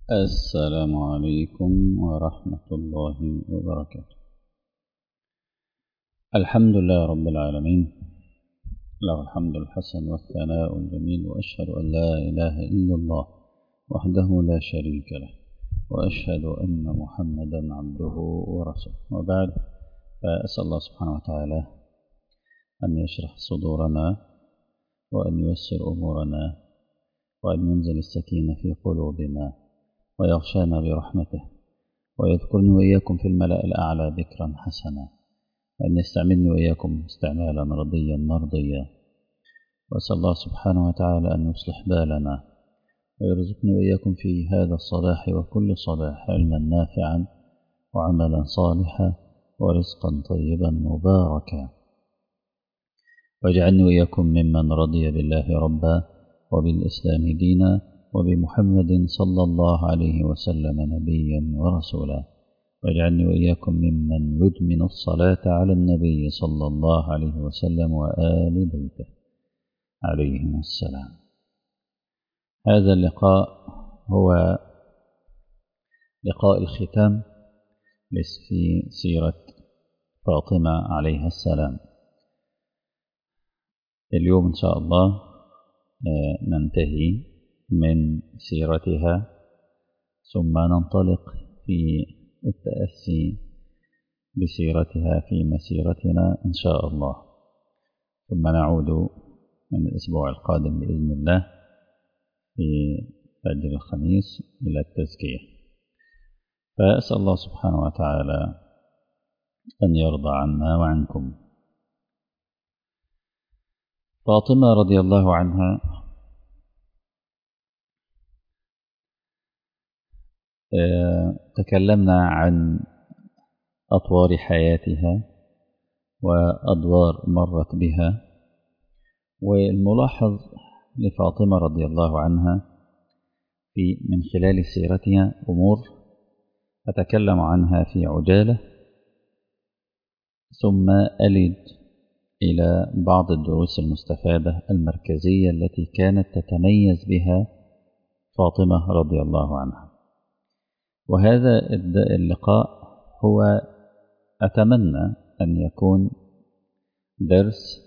السلام عليكم ورحمة الله وبركاته الحمد لله رب العالمين له الحمد الحسن والثناء الجميل وأشهد أن لا إله إلا الله وحده لا شريك له وأشهد أن محمدا عبده ورسوله وبعد فأسأل الله سبحانه وتعالى أن يشرح صدورنا وأن ييسر أمورنا وأن ينزل السكينة في قلوبنا ويغشانا برحمته ويذكرني وإياكم في الملأ الأعلى ذكرا حسنا وأن يستعملني وإياكم استعمالا رضيا مرضيا وأسأل الله سبحانه وتعالى أن يصلح بالنا ويرزقني وإياكم في هذا الصباح وكل صباح علما نافعا وعملا صالحا ورزقا طيبا مباركا واجعلني وإياكم ممن رضي بالله ربا وبالإسلام دينا وبمحمد صلى الله عليه وسلم نبيا ورسولا واجعلني وإياكم ممن يدمن الصلاة على النبي صلى الله عليه وسلم وآل بيته عليهم السلام هذا اللقاء هو لقاء الختام في سيرة فاطمة عليها السلام اليوم إن شاء الله ننتهي من سيرتها ثم ننطلق في التأسي بسيرتها في مسيرتنا إن شاء الله ثم نعود من الأسبوع القادم بإذن الله في فجر الخميس إلى التزكية فأسأل الله سبحانه وتعالى أن يرضى عنا وعنكم فاطمة رضي الله عنها تكلمنا عن أطوار حياتها وأدوار مرت بها والملاحظ لفاطمة رضي الله عنها في من خلال سيرتها أمور أتكلم عنها في عجالة ثم ألد إلى بعض الدروس المستفادة المركزية التي كانت تتميز بها فاطمة رضي الله عنها وهذا اللقاء هو أتمنى أن يكون درس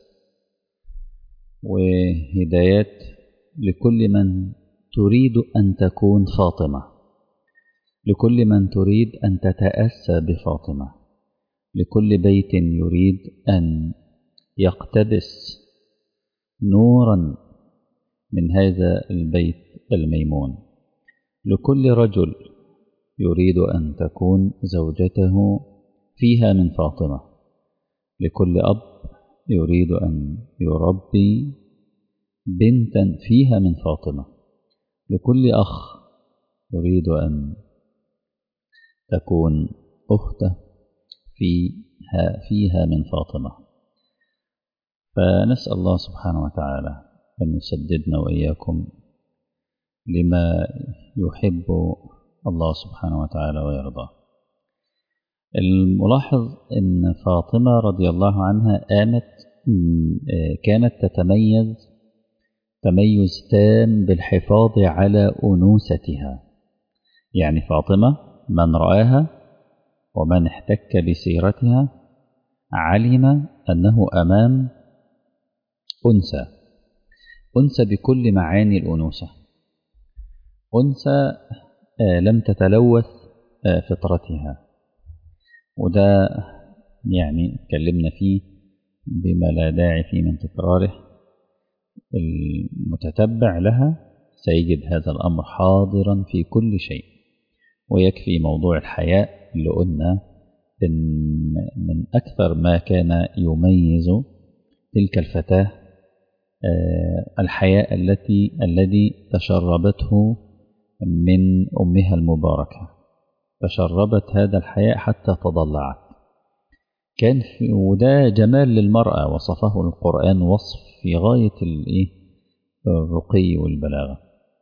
وهدايات لكل من تريد أن تكون فاطمة لكل من تريد أن تتأسى بفاطمة لكل بيت يريد أن يقتبس نورا من هذا البيت الميمون لكل رجل يريد أن تكون زوجته فيها من فاطمة لكل أب يريد أن يربي بنتا فيها من فاطمة لكل أخ يريد أن تكون أخته فيها, فيها من فاطمة فنسأل الله سبحانه وتعالى أن يسددنا وإياكم لما يحب الله سبحانه وتعالى ويرضى الملاحظ أن فاطمة رضي الله عنها قامت كانت تتميز تميز تام بالحفاظ على أنوثتها يعني فاطمة من رآها ومن احتك بسيرتها علم أنه أمام أنثى أنثى بكل معاني الأنوثة أنثى لم تتلوث فطرتها وده يعني اتكلمنا فيه بما لا داعي فيه من تكراره المتتبع لها سيجد هذا الأمر حاضرا في كل شيء ويكفي موضوع الحياء اللي قلنا إن من أكثر ما كان يميز تلك الفتاة الحياء التي الذي تشربته من أمها المباركة تشربت هذا الحياء حتى تضلعت كان في وده جمال للمرأة وصفه القرآن وصف في غاية الرقي والبلاغة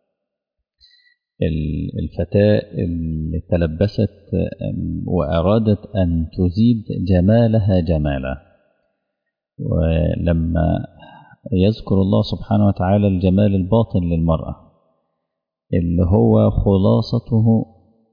الفتاة اللي تلبست وأرادت أن تزيد جمالها جمالا ولما يذكر الله سبحانه وتعالى الجمال الباطن للمرأة اللي هو خلاصته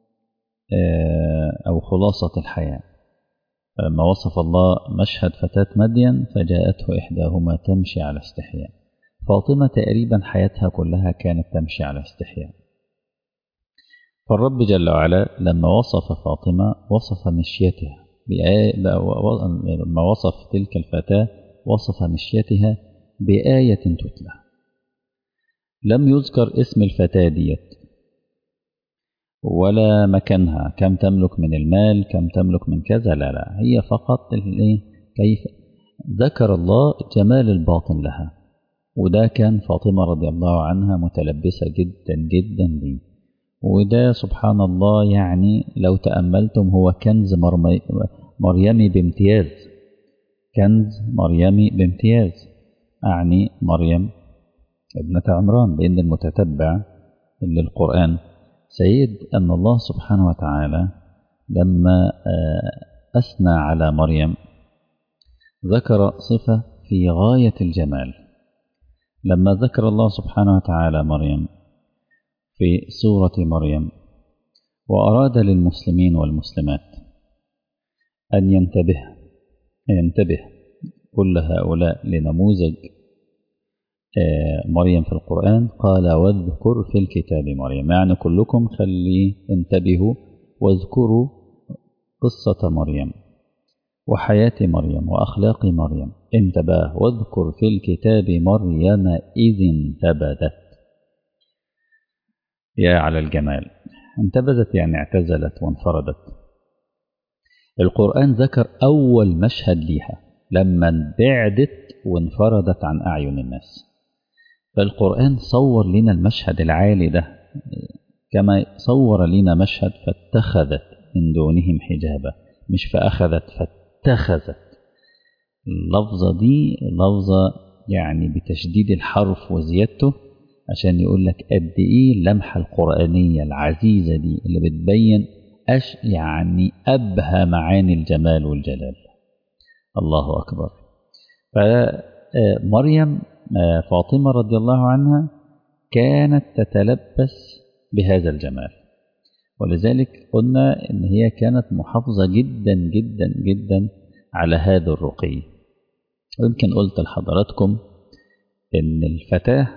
أو خلاصة الحياة لما وصف الله مشهد فتاة مدين فجاءته إحداهما تمشي على استحياء فاطمة تقريبا حياتها كلها كانت تمشي على استحياء فالرب جل وعلا لما وصف فاطمة وصف مشيتها لما وصف تلك الفتاة وصف مشيتها بآية تتلى لم يذكر اسم الفتاة ديت ولا مكانها كم تملك من المال كم تملك من كذا لا لا هي فقط كيف ذكر الله جمال الباطن لها وده كان فاطمة رضي الله عنها متلبسة جدا جدا به وده سبحان الله يعني لو تأملتم هو كنز مرمي مريمي بامتياز كنز مريمي بامتياز أعني مريم ابنة عمران لأن المتتبع للقرآن سيد أن الله سبحانه وتعالى لما أثنى على مريم ذكر صفة في غاية الجمال لما ذكر الله سبحانه وتعالى مريم في سورة مريم وأراد للمسلمين والمسلمات أن ينتبه ينتبه كل هؤلاء لنموذج مريم في القرآن قال واذكر في الكتاب مريم يعني كلكم خلي انتبهوا واذكروا قصة مريم وحياة مريم وأخلاق مريم انتبه واذكر في الكتاب مريم إذ انتبذت يا على الجمال انتبذت يعني اعتزلت وانفردت القرآن ذكر أول مشهد ليها لما انبعدت وانفردت عن أعين الناس فالقرآن صور لنا المشهد العالي ده كما صور لنا مشهد فاتخذت من دونهم حجابا مش فأخذت فاتخذت اللفظة دي لفظة يعني بتشديد الحرف وزيادته عشان يقول لك قد ايه اللمحة القرآنية العزيزة دي اللي بتبين أش يعني أبهى معاني الجمال والجلال الله أكبر فمريم فاطمة رضي الله عنها كانت تتلبس بهذا الجمال ولذلك قلنا إن هي كانت محافظة جدا جدا جدا على هذا الرقي ويمكن قلت لحضراتكم إن الفتاة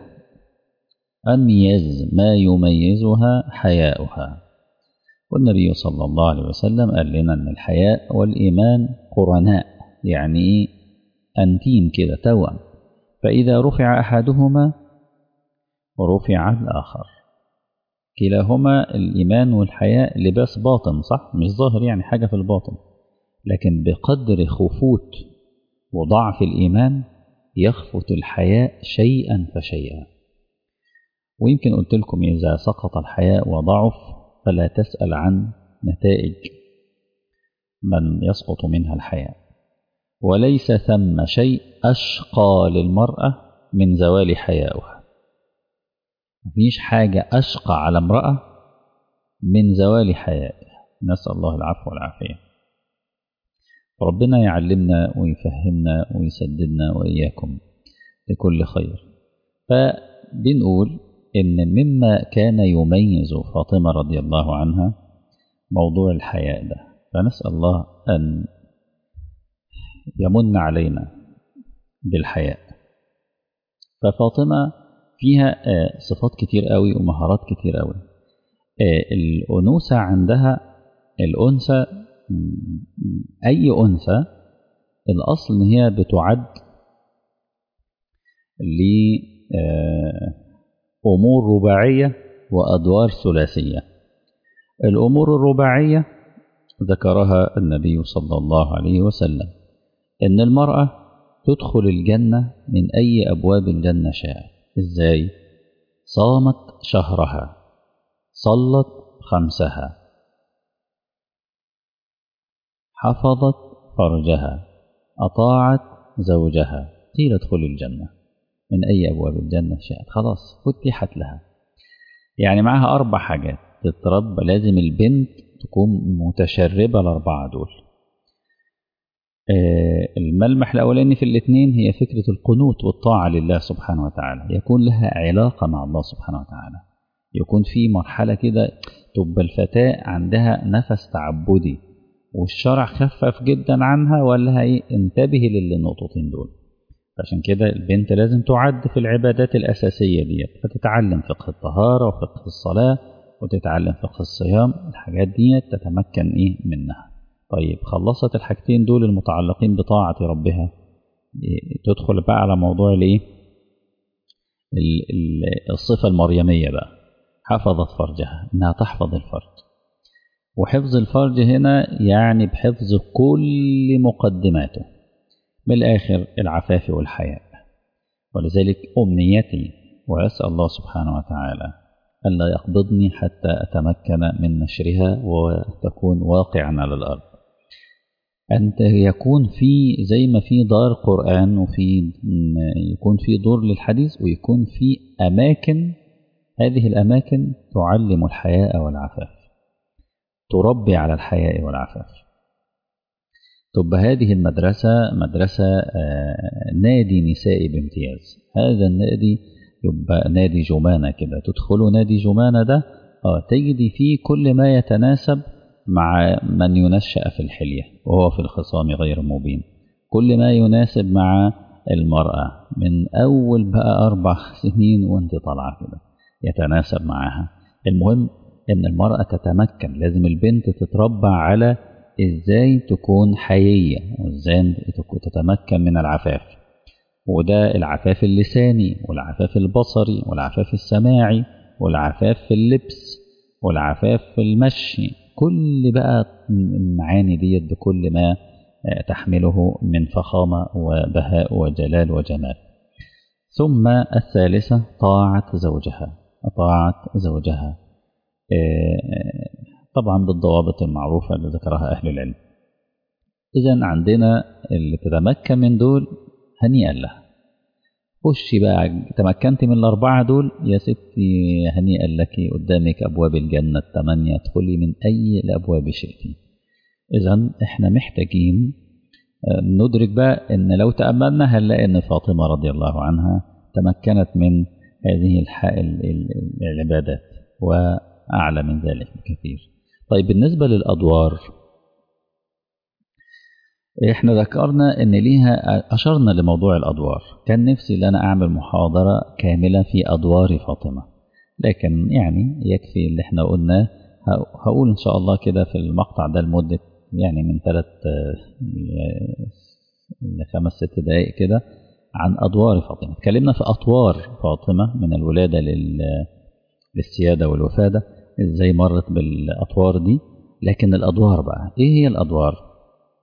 أميز ما يميزها حياؤها والنبي صلى الله عليه وسلم قال لنا أن الحياء والإيمان قرناء يعني أنتين كده توأم فإذا رفع أحدهما رفع الآخر كلاهما الإيمان والحياء لباس باطن صح مش ظاهر يعني حاجة في الباطن لكن بقدر خفوت وضعف الإيمان يخفت الحياء شيئا فشيئا ويمكن قلت لكم إذا سقط الحياء وضعف فلا تسأل عن نتائج من يسقط منها الحياء وليس ثم شيء أشقى للمرأة من زوال حياؤها مفيش حاجة أشقى على امرأة من زوال حيائها نسأل الله العفو والعافية ربنا يعلمنا ويفهمنا ويسددنا وإياكم لكل خير فبنقول إن مما كان يميز فاطمة رضي الله عنها موضوع الحياء ده فنسأل الله أن يمن علينا بالحياء ففاطمة فيها صفات كتير قوي ومهارات كتير قوي الأنوثة عندها الأنثى أي أنثى الأصل إن هي بتعد لأمور رباعية وأدوار ثلاثية الأمور الرباعية ذكرها النبي صلى الله عليه وسلم إن المرأة تدخل الجنة من أي أبواب الجنة شاء إزاي؟ صامت شهرها صلت خمسها حفظت فرجها أطاعت زوجها قيل ادخل الجنة من أي أبواب الجنة شاءت خلاص فتحت لها يعني معها أربع حاجات تتربى لازم البنت تكون متشربة الأربعة دول الملمح الأولاني في الاثنين هي فكرة القنوت والطاعة لله سبحانه وتعالى يكون لها علاقة مع الله سبحانه وتعالى يكون في مرحلة كده تبقى الفتاة عندها نفس تعبدي والشرع خفف جدا عنها ولا هي انتبهي للنقطتين دول عشان كده البنت لازم تعد في العبادات الأساسية ديت فتتعلم فقه الطهارة وفقه الصلاة وتتعلم فقه الصيام الحاجات ديت تتمكن إيه منها طيب خلصت الحاجتين دول المتعلقين بطاعة ربها تدخل بقى على موضوع الايه الصفة المريمية بقى حفظت فرجها انها تحفظ الفرج وحفظ الفرج هنا يعني بحفظ كل مقدماته بالآخر العفاف والحياء ولذلك أمنيتي وأسأل الله سبحانه وتعالى ألا يقبضني حتى أتمكن من نشرها وتكون واقعا على الأرض أن يكون في زي ما في دار قرآن وفي يكون في دور للحديث ويكون في أماكن هذه الأماكن تعلم الحياء والعفاف تربي على الحياء والعفاف تبقى هذه المدرسة مدرسة نادي نسائي بامتياز هذا النادي يبقى نادي جمانة كده تدخلوا نادي جمانة ده اه تجدي فيه كل ما يتناسب مع من ينشأ في الحلية وهو في الخصام غير مبين كل ما يناسب مع المرأة من أول بقى أربع سنين وانت طالعة كده يتناسب معها المهم ان المرأة تتمكن لازم البنت تتربى على ازاي تكون حيية وازاي تتمكن من العفاف وده العفاف اللساني والعفاف البصري والعفاف السماعي والعفاف في اللبس والعفاف في المشي كل بقى المعاني ديت بكل ما تحمله من فخامة وبهاء وجلال وجمال ثم الثالثة طاعة زوجها طاعة زوجها طبعا بالضوابط المعروفة اللي ذكرها أهل العلم إذا عندنا اللي تتمكن من دول هنيئا له خشي بقى تمكنت من الأربعة دول يا ستي هنيئا لك قدامك أبواب الجنة الثمانية ادخلي من أي الأبواب شئتي إذا إحنا محتاجين ندرك بقى إن لو تأملنا هنلاقي إن فاطمة رضي الله عنها تمكنت من هذه العبادات وأعلى من ذلك بكثير طيب بالنسبة للأدوار احنا ذكرنا ان ليها اشرنا لموضوع الادوار كان نفسي ان انا اعمل محاضرة كاملة في ادوار فاطمة لكن يعني يكفي اللي احنا قلناه هقول ان شاء الله كده في المقطع ده لمدة يعني من ثلاث لخمس ست دقائق كده عن ادوار فاطمة اتكلمنا في اطوار فاطمة من الولادة للسيادة والوفادة ازاي مرت بالاطوار دي لكن الادوار بقى ايه هي الادوار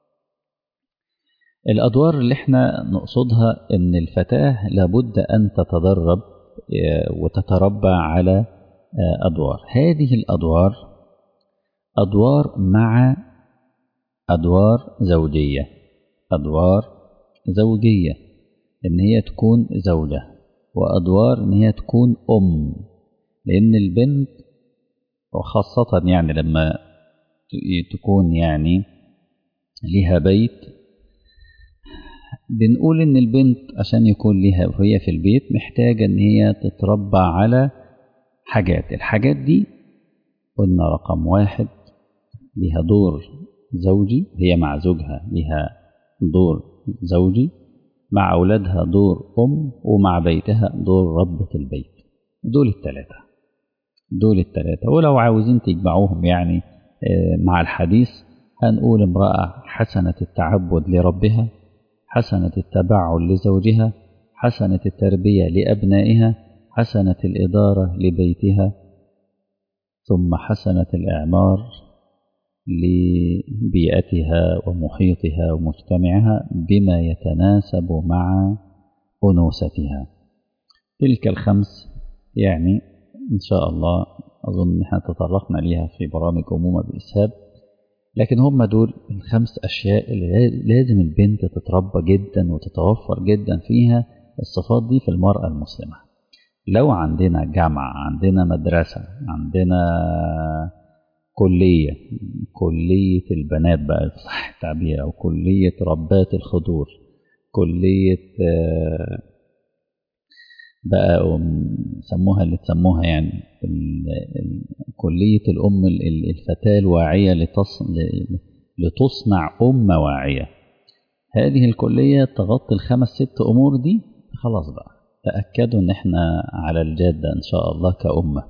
الأدوار اللي احنا نقصدها إن الفتاة لابد أن تتدرب وتتربى على أدوار هذه الأدوار أدوار مع أدوار زوجية أدوار زوجية إن هي تكون زوجة وأدوار إن هي تكون أم لأن البنت وخاصة يعني لما تكون يعني لها بيت بنقول ان البنت عشان يكون ليها وهي في البيت محتاجة ان هي تتربى على حاجات الحاجات دي قلنا رقم واحد ليها دور زوجي هي مع زوجها ليها دور زوجي مع أولادها دور أم ومع بيتها دور ربة البيت دول الثلاثة دول الثلاثة ولو عاوزين تجمعوهم يعني مع الحديث هنقول امرأة حسنة التعبد لربها حسنة التبعل لزوجها حسنة التربية لأبنائها حسنة الإدارة لبيتها ثم حسنة الإعمار لبيئتها ومحيطها ومجتمعها بما يتناسب مع أنوثتها تلك الخمس يعني إن شاء الله أظن نحن تطرقنا ليها في برامج أمومة بإسهاب لكن هم دول الخمس أشياء اللي لازم البنت تتربى جدا وتتوفر جدا فيها الصفات دي في المرأة المسلمة لو عندنا جامعة عندنا مدرسة عندنا كلية كلية البنات بقى صح التعبير أو كلية ربات الخضور كلية بقى سموها اللي تسموها يعني كلية الأم الفتاة الواعية لتصنع أمة واعية هذه الكلية تغطي الخمس ست أمور دي خلاص بقى تأكدوا إن إحنا على الجادة إن شاء الله كأمة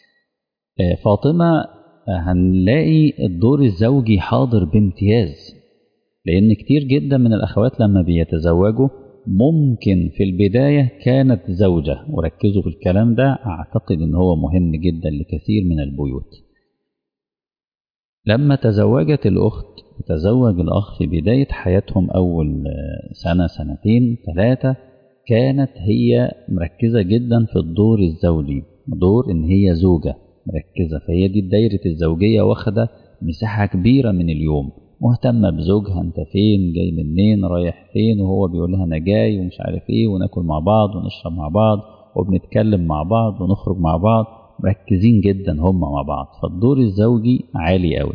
فاطمة هنلاقي الدور الزوجي حاضر بامتياز لأن كتير جدا من الأخوات لما بيتزوجوا ممكن في البداية كانت زوجة وركزوا في الكلام ده أعتقد إن هو مهم جدا لكثير من البيوت لما تزوجت الأخت وتزوج الأخ في بداية حياتهم أول سنة سنتين ثلاثة كانت هي مركزة جدا في الدور الزوجي دور إن هي زوجة مركزة فهي دي دايرة الزوجية واخدة مساحة كبيرة من اليوم مهتمة بزوجها انت فين جاي منين رايح فين وهو بيقول لها انا جاي ومش عارف ايه وناكل مع بعض ونشرب مع بعض وبنتكلم مع بعض ونخرج مع بعض مركزين جدا هم مع بعض فالدور الزوجي عالي قوي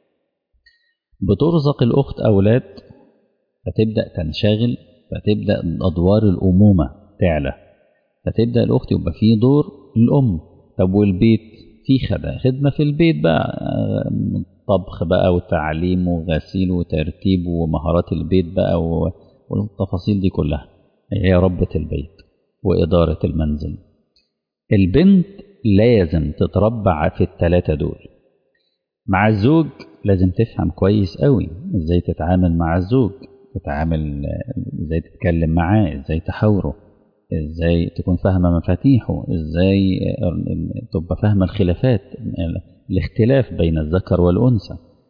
بترزق الأخت أولاد فتبدأ تنشغل فتبدأ أدوار الأمومة تعلى فتبدأ الأخت يبقى فيه دور الأم طب والبيت في خدمة في البيت بقى طبخ بقى وتعليم وغسيل وترتيب ومهارات البيت بقى والتفاصيل دي كلها هي ربة البيت وإدارة المنزل البنت لازم تتربع في الثلاثة دول مع الزوج لازم تفهم كويس قوي ازاي تتعامل مع الزوج تتعامل ازاي تتكلم معاه ازاي تحاوره ازاي تكون فاهمة مفاتيحه ازاي تبقى فاهمة الخلافات الاختلاف بين الذكر والأنثى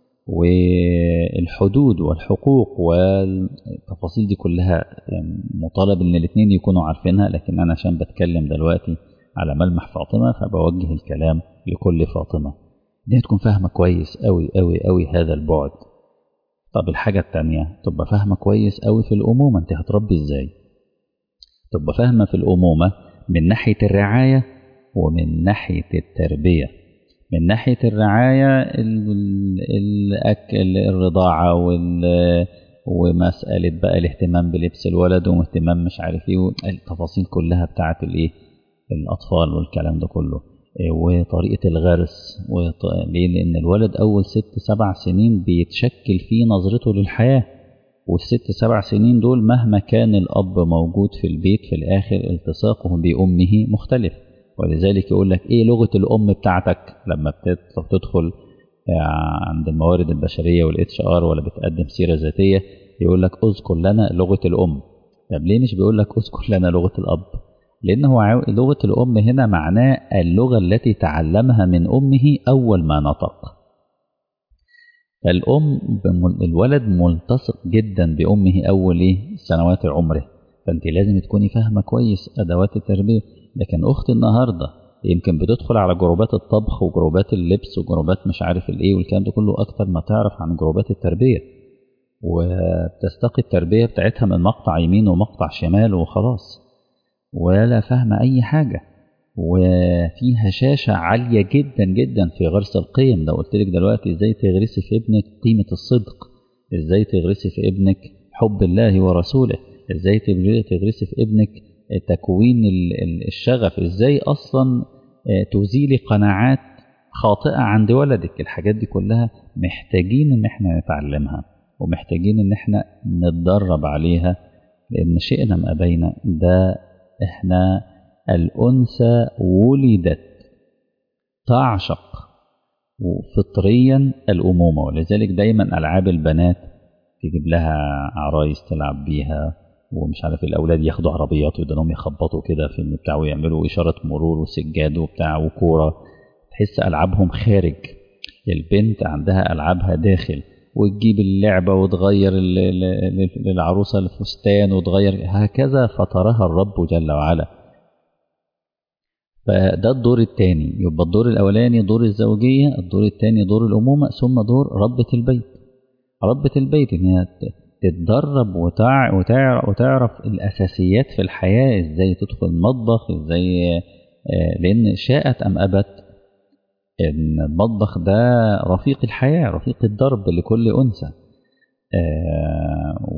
والحدود والحقوق والتفاصيل دي كلها مطالب ان الاثنين يكونوا عارفينها لكن انا عشان بتكلم دلوقتي على ملمح فاطمة فبوجه الكلام لكل فاطمة دي تكون فاهمة كويس قوي قوي قوي هذا البعد طب الحاجة التانية تبقى فاهمة كويس قوي في الأمومة انت هتربي ازاي تبقى فاهمة في الأمومة من ناحية الرعاية ومن ناحية التربية من ناحية الرعاية الأكل الرضاعة وال ومسألة بقى الاهتمام بلبس الولد واهتمام مش عارف ايه التفاصيل كلها بتاعت الايه الأطفال والكلام ده كله وطريقة الغرس وط... ليه؟ لأن الولد أول ست سبع سنين بيتشكل فيه نظرته للحياة والست سبع سنين دول مهما كان الأب موجود في البيت في الآخر التصاقه بأمه مختلف ولذلك يقول لك إيه لغة الأم بتاعتك لما بتدخل عند الموارد البشرية والاتش ار ولا بتقدم سيرة ذاتية يقول لك اذكر لنا لغة الأم طب ليه مش بيقول لك اذكر لنا لغة الأب لأن هو لغة الأم هنا معناه اللغة التي تعلمها من أمه أول ما نطق فالأم الولد ملتصق جدا بأمه أول إيه سنوات عمره فأنت لازم تكوني فاهمة كويس أدوات التربية لكن أختي النهاردة يمكن بتدخل على جروبات الطبخ وجروبات اللبس وجروبات مش عارف الإيه والكلام ده كله أكتر ما تعرف عن جروبات التربية وبتستقي التربية بتاعتها من مقطع يمين ومقطع شمال وخلاص ولا فاهمة أي حاجة وفي هشاشة عالية جدا جدا في غرس القيم لو قلت لك دلوقتي ازاي تغرسي في ابنك قيمة الصدق ازاي تغرسي في ابنك حب الله ورسوله ازاي تغرسي في ابنك تكوين الشغف ازاي اصلا تزيلي قناعات خاطئة عند ولدك الحاجات دي كلها محتاجين ان احنا نتعلمها ومحتاجين ان احنا نتدرب عليها لان شئنا ام ابينا ده احنا الأنثى ولدت تعشق فطريا الأمومة ولذلك دايما ألعاب البنات تجيب لها عرايس تلعب بيها ومش عارف الأولاد ياخدوا عربيات ويدنهم يخبطوا كده في بتاع ويعملوا إشارة مرور وسجاد وبتاع وكورة تحس ألعابهم خارج البنت عندها ألعابها داخل وتجيب اللعبة وتغير للعروسة الفستان وتغير هكذا فطرها الرب جل وعلا فده الدور الثاني يبقى الدور الأولاني دور الزوجية الدور الثاني دور الأمومة ثم دور ربة البيت ربة البيت إن هي تتدرب وتع... وتعرف, وتعرف الأساسيات في الحياة إزاي تدخل المطبخ إزاي لأن شاءت أم أبت إن المطبخ ده رفيق الحياة رفيق الدرب لكل أنثى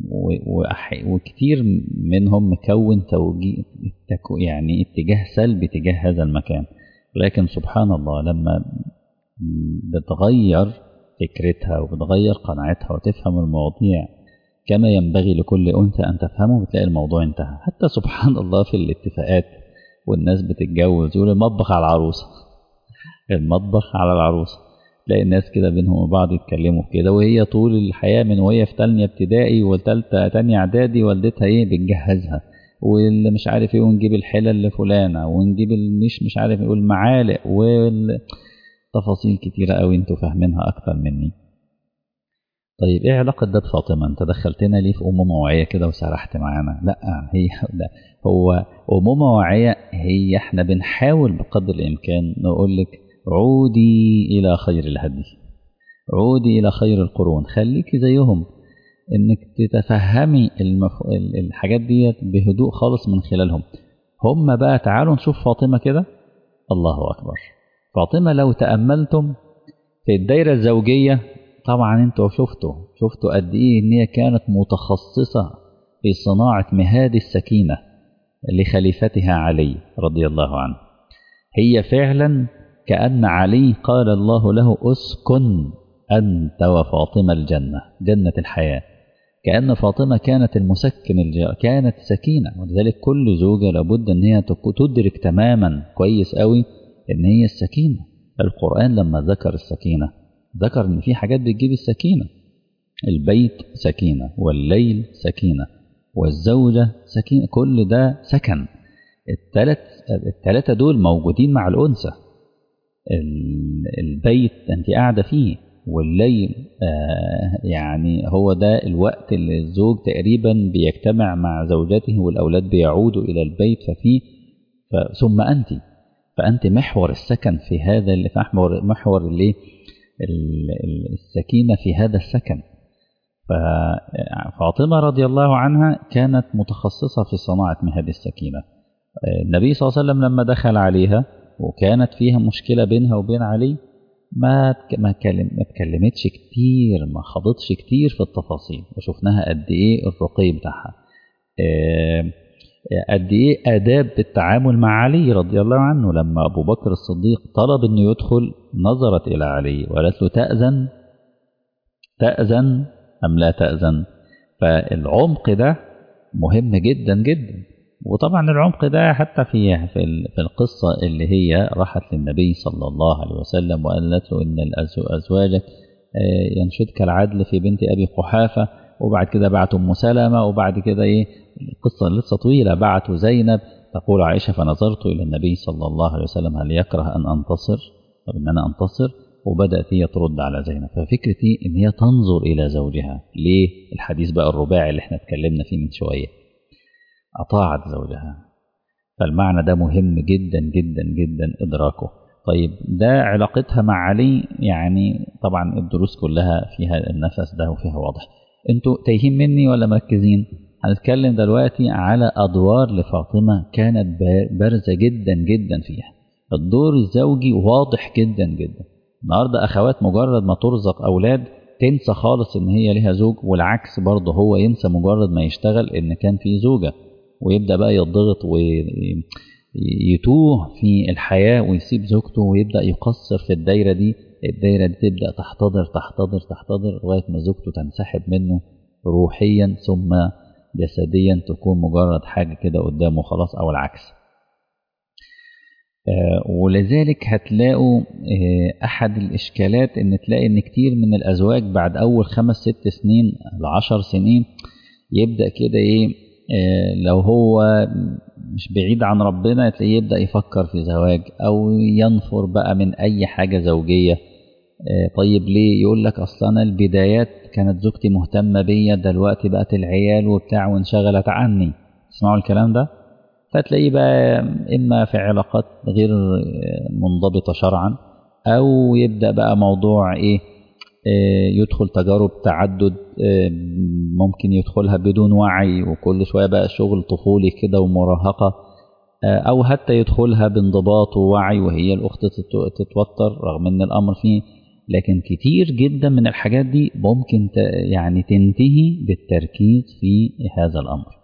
وكتير منهم مكون توجيه يعني اتجاه سلبي تجاه هذا المكان لكن سبحان الله لما بتغير فكرتها وبتغير قناعتها وتفهم المواضيع كما ينبغي لكل أنثى أن تفهمه بتلاقي الموضوع انتهى حتى سبحان الله في الاتفاقات والناس بتتجوز يقول المطبخ على العروسة المطبخ على العروسة تلاقي الناس كده بينهم وبعض يتكلموا كده وهي طول الحياة من وهي في تانية ابتدائي وتالتة تانية إعدادي والدتها إيه بتجهزها واللي مش عارف إيه ونجيب الحلل لفلانة ونجيب المش مش عارف إيه والمعالق والتفاصيل كتيرة قوي أنتوا فاهمينها أكتر مني طيب ايه علاقة ده بفاطمة انت دخلتنا ليه في أمومة واعية كده وسرحت معانا لا هي لا هو أمومة واعية هي احنا بنحاول بقدر الإمكان نقول لك عودي إلى خير الهدي عودي إلى خير القرون خليكي زيهم انك تتفهمي المف... الحاجات ديت بهدوء خالص من خلالهم هم بقى تعالوا نشوف فاطمة كده الله أكبر فاطمة لو تأملتم في الدايرة الزوجية طبعا انتوا شفتوا شفتوا قد ايه ان هي كانت متخصصة في صناعة مهاد السكينة لخليفتها علي رضي الله عنه هي فعلا كأن علي قال الله له اسكن أنت وفاطمة الجنة جنة الحياة كأن فاطمة كانت المسكن الج... كانت سكينة ولذلك كل زوجة لابد أن هي تدرك تماما كويس قوي أن هي السكينة القرآن لما ذكر السكينة ذكر ان في حاجات بتجيب السكينه البيت سكينه والليل سكينه والزوجه سكينه كل ده سكن الثلاث الثلاثه دول موجودين مع الانثى البيت انت قاعده فيه والليل آه يعني هو ده الوقت اللي الزوج تقريبا بيجتمع مع زوجته والاولاد بيعودوا الى البيت ففيه ثم انت فانت محور السكن في هذا اللي محور محور اللي السكينة في هذا السكن ففاطمة رضي الله عنها كانت متخصصة في صناعة مهد السكينة النبي صلى الله عليه وسلم لما دخل عليها وكانت فيها مشكلة بينها وبين علي ما ما ما اتكلمتش كتير ما خاضتش كتير في التفاصيل وشفناها قد ايه الرقي بتاعها قد ايه اداب التعامل مع علي رضي الله عنه لما ابو بكر الصديق طلب انه يدخل نظرت الى علي وقالت له تاذن تاذن ام لا تاذن فالعمق ده مهم جدا جدا وطبعا العمق ده حتى في في القصه اللي هي راحت للنبي صلى الله عليه وسلم وقالت له ان ازواجك ينشدك العدل في بنت ابي قحافه وبعد كده بعتوا ام سلمه وبعد كده ايه القصة لسه طويلة بعتوا زينب تقول عائشة فنظرت إلى النبي صلى الله عليه وسلم هل يكره أن أنتصر طب إن أنا أنتصر وبدأت هي ترد على زينب ففكرتي إن هي تنظر إلى زوجها ليه الحديث بقى الرباعي اللي احنا اتكلمنا فيه من شوية أطاعت زوجها فالمعنى ده مهم جدا جدا جدا إدراكه طيب ده علاقتها مع علي يعني طبعا الدروس كلها فيها النفس ده وفيها واضح انتوا تايهين مني ولا مركزين هنتكلم دلوقتي على أدوار لفاطمة كانت بارزة جدا جدا فيها الدور الزوجي واضح جدا جدا النهاردة أخوات مجرد ما ترزق أولاد تنسى خالص إن هي ليها زوج والعكس برضه هو ينسى مجرد ما يشتغل إن كان في زوجة ويبدأ بقى يضغط ويتوه في الحياة ويسيب زوجته ويبدأ يقصر في الدايرة دي الدايرة دي تبدأ تحتضر تحتضر تحتضر لغاية ما زوجته تنسحب منه روحيا ثم جسديا تكون مجرد حاجة كده قدامه خلاص أو العكس آه ولذلك هتلاقوا آه أحد الإشكالات إن تلاقي إن كتير من الأزواج بعد أول خمس ست سنين لعشر سنين يبدأ كده إيه آه لو هو مش بعيد عن ربنا تلاقيه يبدأ يفكر في زواج أو ينفر بقى من أي حاجة زوجية طيب ليه يقول لك أصلا أنا البدايات كانت زوجتي مهتمة بيا دلوقتي بقت العيال وبتاع وانشغلت عني تسمعوا الكلام ده فتلاقيه بقى إما في علاقات غير منضبطة شرعا أو يبدأ بقى موضوع إيه يدخل تجارب تعدد ممكن يدخلها بدون وعي وكل شوية بقى شغل طفولي كده ومراهقة أو حتى يدخلها بانضباط ووعي وهي الأخت تتوتر رغم أن الأمر فيه لكن كتير جدا من الحاجات دي ممكن يعني تنتهي بالتركيز في هذا الأمر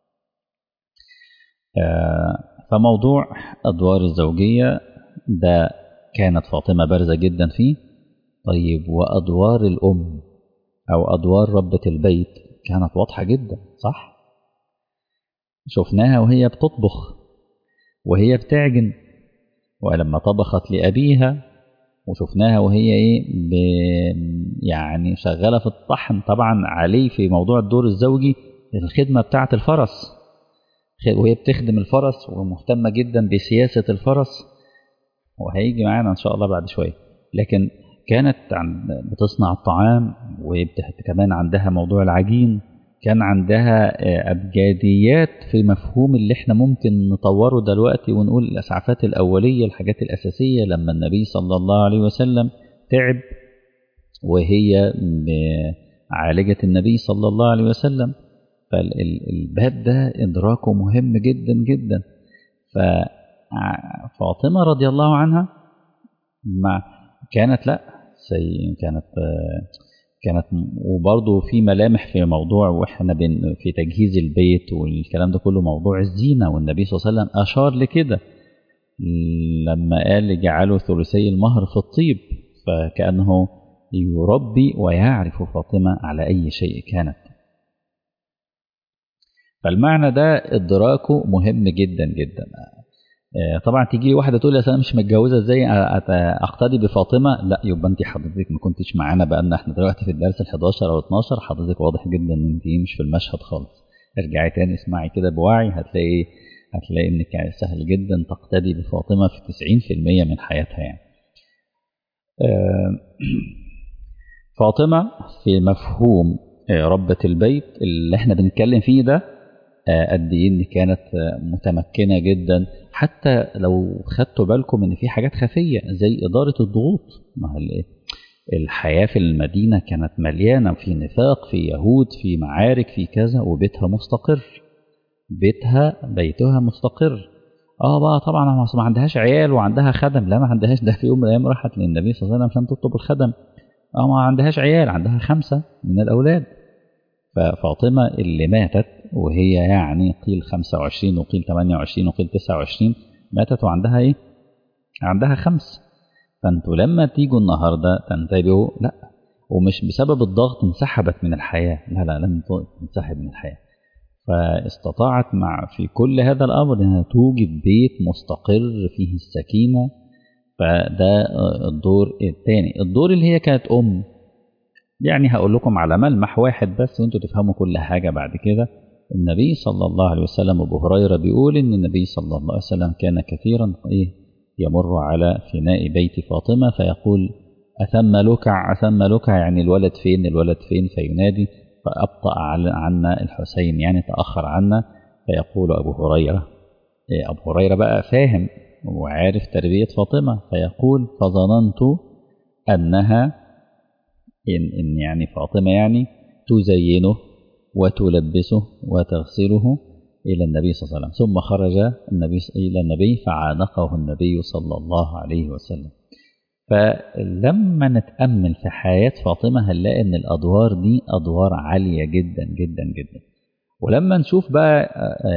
فموضوع أدوار الزوجية ده كانت فاطمة بارزة جدا فيه طيب وأدوار الأم أو أدوار ربة البيت كانت واضحة جدا صح؟ شفناها وهي بتطبخ وهي بتعجن ولما طبخت لأبيها وشفناها وهي ايه ب يعني شغاله في الطحن طبعا عليه في موضوع الدور الزوجي الخدمه بتاعه الفرس وهي بتخدم الفرس ومهتمه جدا بسياسه الفرس وهيجي معانا ان شاء الله بعد شويه لكن كانت بتصنع الطعام وكمان عندها موضوع العجين كان عندها أبجديات في مفهوم اللي احنا ممكن نطوره دلوقتي ونقول الأسعافات الأولية الحاجات الأساسية لما النبي صلى الله عليه وسلم تعب وهي عالجة النبي صلى الله عليه وسلم فالباب ده إدراكه مهم جدا جدا ففاطمة رضي الله عنها ما كانت لا سي كانت كانت وبرضه في ملامح في موضوع واحنا بن في تجهيز البيت والكلام ده كله موضوع الزينه والنبي صلى الله عليه وسلم اشار لكده لما قال اجعلوا ثلثي المهر في الطيب فكانه يربي ويعرف فاطمه على اي شيء كانت فالمعنى ده ادراكه مهم جدا جدا طبعا تيجي لي واحده تقول لي انا مش متجوزه ازاي اقتدي بفاطمه لا يبقى انت حضرتك ما كنتش معانا بقى احنا دلوقتي في الدرس ال 11 او 12 حضرتك واضح جدا ان انت مش في المشهد خالص ارجعي تاني اسمعي كده بوعي هتلاقي هتلاقي انك سهل جدا تقتدي بفاطمه في 90% من حياتها يعني فاطمه في مفهوم ربة البيت اللي احنا بنتكلم فيه ده قد ايه ان كانت متمكنه جدا حتى لو خدتوا بالكم ان في حاجات خفيه زي اداره الضغوط ما الحياه في المدينه كانت مليانه في نفاق في يهود في معارك في كذا وبيتها مستقر بيتها بيتها مستقر اه بقى طبعا ما عندهاش عيال وعندها خدم لا ما عندهاش ده في يوم من الايام راحت للنبي صلى الله عليه وسلم عشان تطلب الخدم اه ما عندهاش عيال عندها خمسه من الاولاد ففاطمه اللي ماتت وهي يعني قيل 25 وقيل 28 وقيل 29 ماتت وعندها ايه؟ عندها خمس فانتوا لما تيجوا النهارده تنتبهوا لا ومش بسبب الضغط انسحبت من الحياه لا لا لم تنسحب من الحياه فاستطاعت مع في كل هذا الامر انها توجد بيت مستقر فيه السكينه فده الدور الثاني الدور اللي هي كانت ام يعني هقول لكم على ملمح واحد بس وانتوا تفهموا كل حاجه بعد كده النبي صلى الله عليه وسلم ابو هريره بيقول ان النبي صلى الله عليه وسلم كان كثيرا ايه يمر على فناء بيت فاطمه فيقول اثم لكع اثم لكع يعني الولد فين الولد فين فينادي فابطا عنا الحسين يعني تاخر عنا فيقول ابو هريره إيه ابو هريره بقى فاهم وعارف تربيه فاطمه فيقول فظننت انها إن, إن يعني فاطمه يعني تزينه وتلبسه وتغسله إلى النبي صلى الله عليه وسلم ثم خرج النبي إلى النبي فعانقه النبي صلى الله عليه وسلم فلما نتأمل في حياة فاطمة هنلاقي إن الأدوار دي أدوار عالية جدا جدا جدا ولما نشوف بقى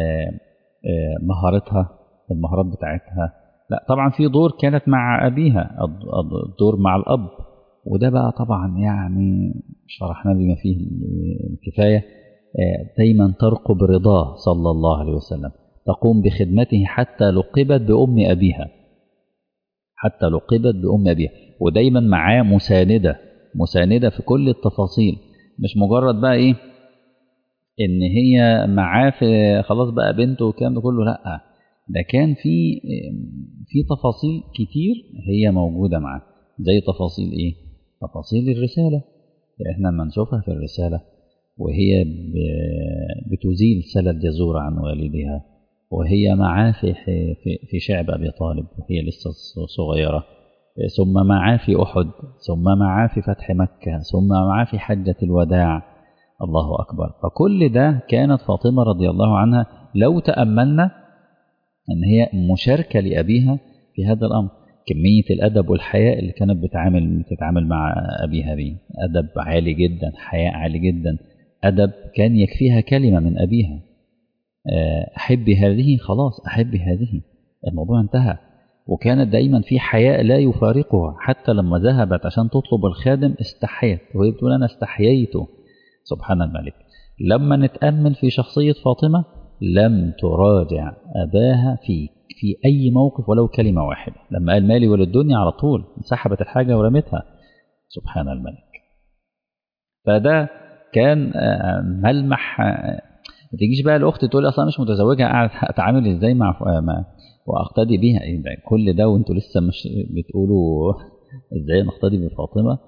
مهارتها المهارات بتاعتها لا طبعا في دور كانت مع أبيها الدور مع الأب وده بقى طبعا يعني شرحنا بما فيه الكفاية دايما ترقب رضاه صلى الله عليه وسلم تقوم بخدمته حتى لقبت بأم أبيها حتى لقبت بأم أبيها ودايما معاه مساندة مساندة في كل التفاصيل مش مجرد بقى إيه إن هي معاه في خلاص بقى بنته والكلام ده كله لأ ده كان في في تفاصيل كتير هي موجودة معاه زي تفاصيل إيه؟ تفاصيل الرسالة احنا لما نشوفها في الرسالة وهي بتزيل سل الجزور عن والدها وهي معاه في في شعب ابي طالب وهي لسه صغيره ثم معاه في احد ثم معاه في فتح مكه ثم معاه في حجه الوداع الله اكبر فكل ده كانت فاطمه رضي الله عنها لو تاملنا ان هي مشاركه لابيها في هذا الامر كمية الأدب والحياء اللي كانت بتعامل بتتعامل مع أبيها بيه أدب عالي جدا حياء عالي جدا أدب كان يكفيها كلمة من أبيها أحبي هذه خلاص أحبي هذه الموضوع انتهى وكانت دايما في حياء لا يفارقها حتى لما ذهبت عشان تطلب الخادم استحيت وهي بتقول أنا استحييت سبحان الملك لما نتأمل في شخصية فاطمة لم تراجع أباها في في أي موقف ولو كلمة واحدة لما قال مالي وللدنيا على طول سحبت الحاجة ورمتها سبحان الملك فده كان ملمح ما تجيش بقى الاخت تقول اصلا مش متزوجه قاعد اتعامل ازاي مع مع واقتدي بيها ايه ده كل ده وانتوا لسه مش بتقولوا ازاي نقتدي بفاطمه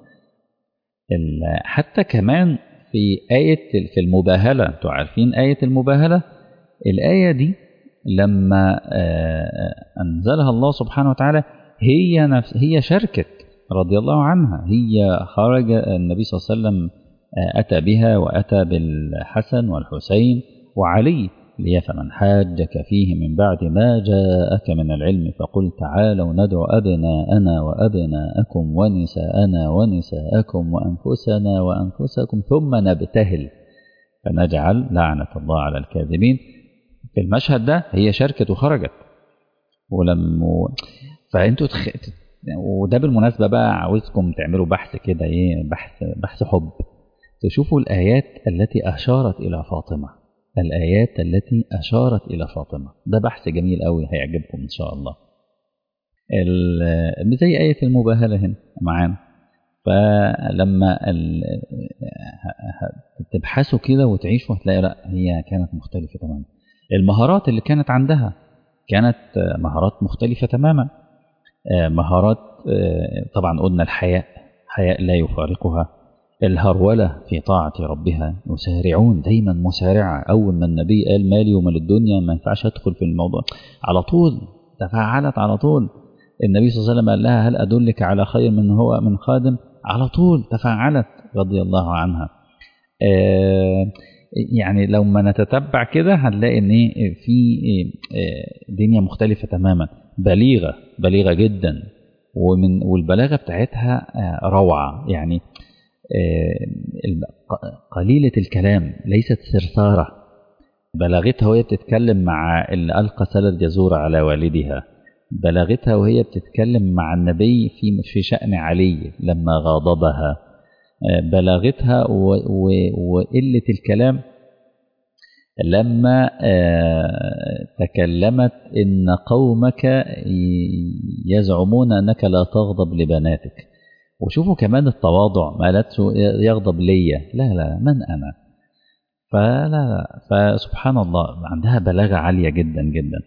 حتى كمان في آية في المباهلة انتوا عارفين آية المباهلة الآية دي لما أنزلها الله سبحانه وتعالى هي نفس هي شركت رضي الله عنها هي خرج النبي صلى الله عليه وسلم أتى بها وأتى بالحسن والحسين وعلي لي فمن حاجك فيه من بعد ما جاءك من العلم فقل تعالوا ندعو أبناءنا وأبناءكم ونساءنا ونساءكم وأنفسنا وأنفسكم ثم نبتهل فنجعل لعنة الله على الكاذبين في المشهد ده هي شاركت وخرجت ولم فانتوا تخ... وده بالمناسبة بقى عاوزكم تعملوا بحث كده ايه بحث بحث حب تشوفوا الآيات التي أشارت إلى فاطمة الآيات التي أشارت إلى فاطمة ده بحث جميل قوي هيعجبكم إن شاء الله زي آية المباهلة هنا معانا فلما تبحثوا كده وتعيشوا هتلاقي لا هي كانت مختلفة تماما المهارات اللي كانت عندها كانت مهارات مختلفة تماما مهارات طبعا قلنا الحياء حياء لا يفارقها الهرولة في طاعة ربها يسارعون دايما مسارعة أول ما النبي قال مالي ومال الدنيا ما ينفعش أدخل في الموضوع على طول تفاعلت على طول النبي صلى الله عليه وسلم قال لها هل أدلك على خير من هو من خادم على طول تفاعلت رضي الله عنها آه يعني لو ما نتتبع كده هنلاقي ان في دنيا مختلفة تماما بليغة بليغة جدا ومن والبلاغة بتاعتها روعة يعني قليلة الكلام ليست سرسارة بلاغتها وهي بتتكلم مع اللي ألقى سلة جزور على والدها بلاغتها وهي بتتكلم مع النبي في في شأن علي لما غاضبها بلاغتها وقلة الكلام لما تكلمت إن قومك يزعمون أنك لا تغضب لبناتك وشوفوا كمان التواضع ما لا يغضب ليا لا لا من أنا فلا لا فسبحان الله عندها بلاغة عالية جدا جدا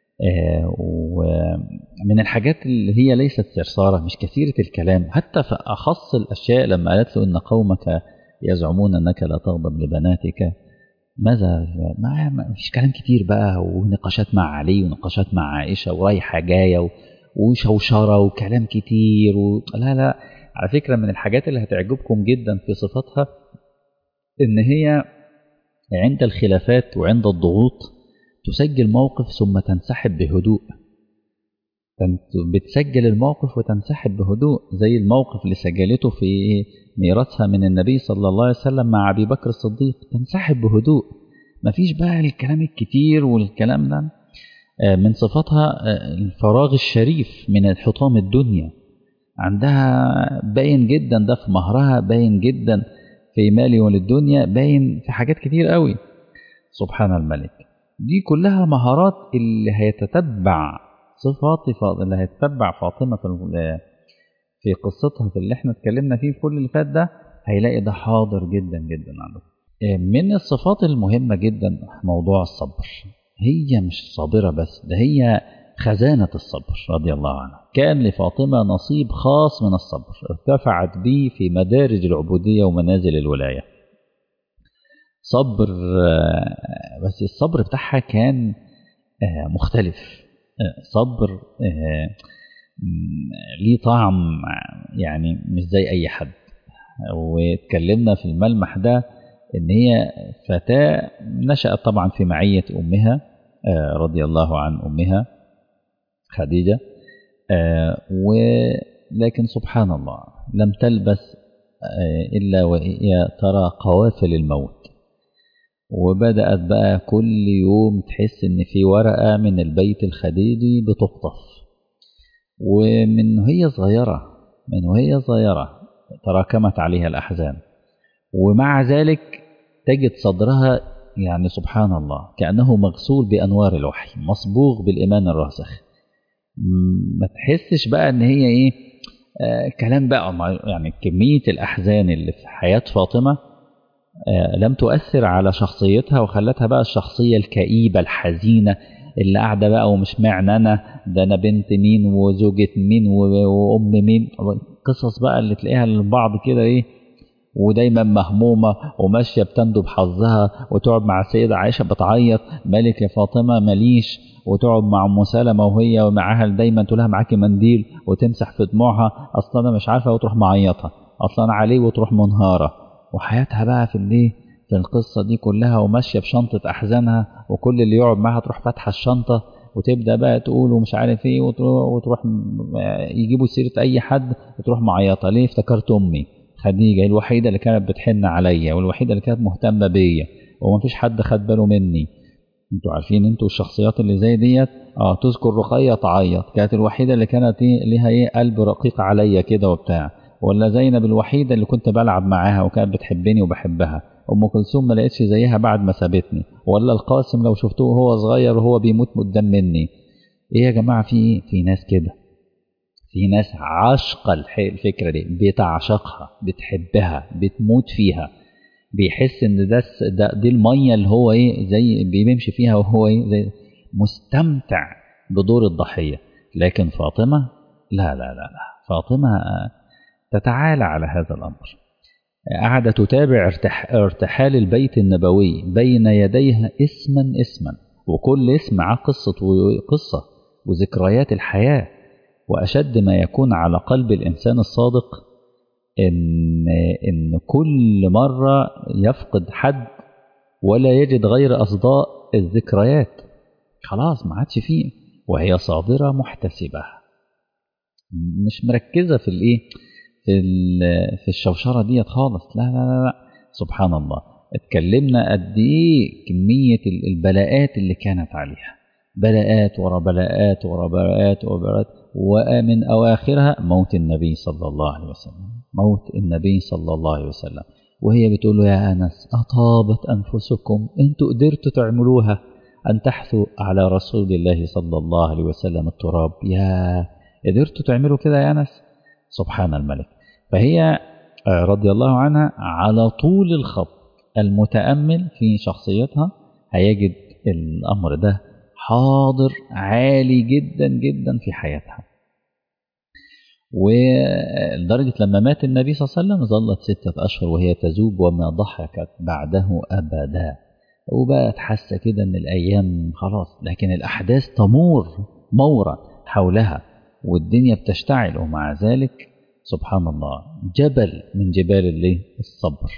ومن الحاجات اللي هي ليست سرسارة مش كثيرة الكلام حتى في أخص الأشياء لما قالت له إن قومك يزعمون أنك لا تغضب لبناتك ماذا ما فيش كلام كتير بقى ونقاشات مع علي ونقاشات مع عائشة ورايحة جاية وشوشرة وكلام كتير و... لا لا على فكرة من الحاجات اللي هتعجبكم جدا في صفاتها إن هي عند الخلافات وعند الضغوط تسجل موقف ثم تنسحب بهدوء بتسجل الموقف وتنسحب بهدوء زي الموقف اللي سجلته في ميراثها من النبي صلى الله عليه وسلم مع أبي بكر الصديق تنسحب بهدوء مفيش بقى الكلام الكتير والكلام ده من صفاتها الفراغ الشريف من حطام الدنيا عندها باين جدا ده في مهرها باين جدا في مالي وللدنيا باين في حاجات كتير قوي سبحان الملك دي كلها مهارات اللي هيتتبع صفات فاطمة اللي هيتتبع فاطمة في في قصتها في اللي احنا اتكلمنا فيه في كل اللي فات ده هيلاقي ده حاضر جدا جدا عنده من الصفات المهمة جدا موضوع الصبر هي مش صابرة بس ده هي خزانة الصبر رضي الله عنها كان لفاطمة نصيب خاص من الصبر ارتفعت به في مدارج العبودية ومنازل الولاية صبر بس الصبر بتاعها كان مختلف صبر ليه طعم يعني مش زي أي حد واتكلمنا في الملمح ده إن هي فتاة نشأت طبعا في معية أمها رضي الله عن أمها خديجة آه ولكن سبحان الله لم تلبس آه إلا وهي ترى قوافل الموت وبدأت بقى كل يوم تحس إن في ورقة من البيت الخديجي بتقطف ومن وهي صغيرة من وهي صغيرة تراكمت عليها الأحزان ومع ذلك تجد صدرها يعني سبحان الله كأنه مغسول بأنوار الوحي مصبوغ بالإيمان الراسخ ما تحسش بقى إن هي إيه آه كلام بقى يعني كمية الأحزان اللي في حياة فاطمة آه لم تؤثر على شخصيتها وخلتها بقى الشخصية الكئيبة الحزينة اللي قاعدة بقى ومش معنى أنا ده أنا بنت مين وزوجة مين وأم مين قصص بقى اللي تلاقيها للبعض كده إيه ودايما مهمومة وماشية بتندب حظها وتقعد مع السيدة عائشة بتعيط مالك يا فاطمة ماليش وتقعد مع أم سلمة وهي ومعاها دايما تقول لها معاكي منديل وتمسح في دموعها أصلا أنا مش عارفة وتروح معيطة أصلا عليه وتروح منهارة وحياتها بقى في الايه في القصة دي كلها وماشية بشنطة أحزانها وكل اللي يقعد معاها تروح فاتحة الشنطة وتبدأ بقى تقول ومش عارف ايه وتروح يجيبوا سيرة أي حد وتروح معيطة ليه افتكرت أمي خديجة الوحيدة اللي كانت بتحن عليا والوحيدة اللي كانت مهتمة بيا ومفيش حد خد باله مني انتوا عارفين انتوا الشخصيات اللي زي ديت اه تذكر رقية تعيط كانت الوحيدة اللي كانت ايه ليها ايه قلب رقيق عليا كده وبتاع ولا زينب الوحيدة اللي كنت بلعب معاها وكانت بتحبني وبحبها ام كلثوم ما لقيتش زيها بعد ما سابتني ولا القاسم لو شفتوه وهو صغير وهو بيموت قدام مني ايه يا جماعة في ايه في ناس كده في ناس عاشقة الفكرة دي بتعشقها بتحبها بتموت فيها بيحس ان ده ده دي المية اللي هو ايه زي بيمشي فيها وهو ايه زي مستمتع بدور الضحية لكن فاطمة لا لا لا لا فاطمة تتعالى على هذا الأمر قاعدة تتابع ارتح ارتحال البيت النبوي بين يديها اسما اسما وكل اسم معاه قصة وقصة وذكريات الحياة وأشد ما يكون على قلب الإنسان الصادق إن, إن كل مرة يفقد حد ولا يجد غير أصداء الذكريات خلاص ما عادش فيه وهي صابرة محتسبة مش مركزة في الإيه في, في الشوشرة ديت خالص لا لا لا, لا. سبحان الله اتكلمنا قد ايه كمية البلاءات اللي كانت عليها بلاءات ورا بلاءات ورا بلاءات ورا بلاءات ومن أواخرها موت النبي صلى الله عليه وسلم موت النبي صلى الله عليه وسلم وهي بتقول له يا أنس أطابت أنفسكم أنتوا قدرتوا تعملوها أن تحثوا على رسول الله صلى الله عليه وسلم التراب يا قدرتوا تعملوا كده يا أنس سبحان الملك فهي رضي الله عنها على طول الخط المتأمل في شخصيتها هيجد الأمر ده حاضر عالي جدا جدا في حياتها ولدرجة لما مات النبي صلى الله عليه وسلم ظلت ستة أشهر وهي تذوب وما ضحكت بعده أبدا وبقت حاسة كده إن الأيام خلاص لكن الأحداث تمور مورا حولها والدنيا بتشتعل ومع ذلك سبحان الله جبل من جبال اللي الصبر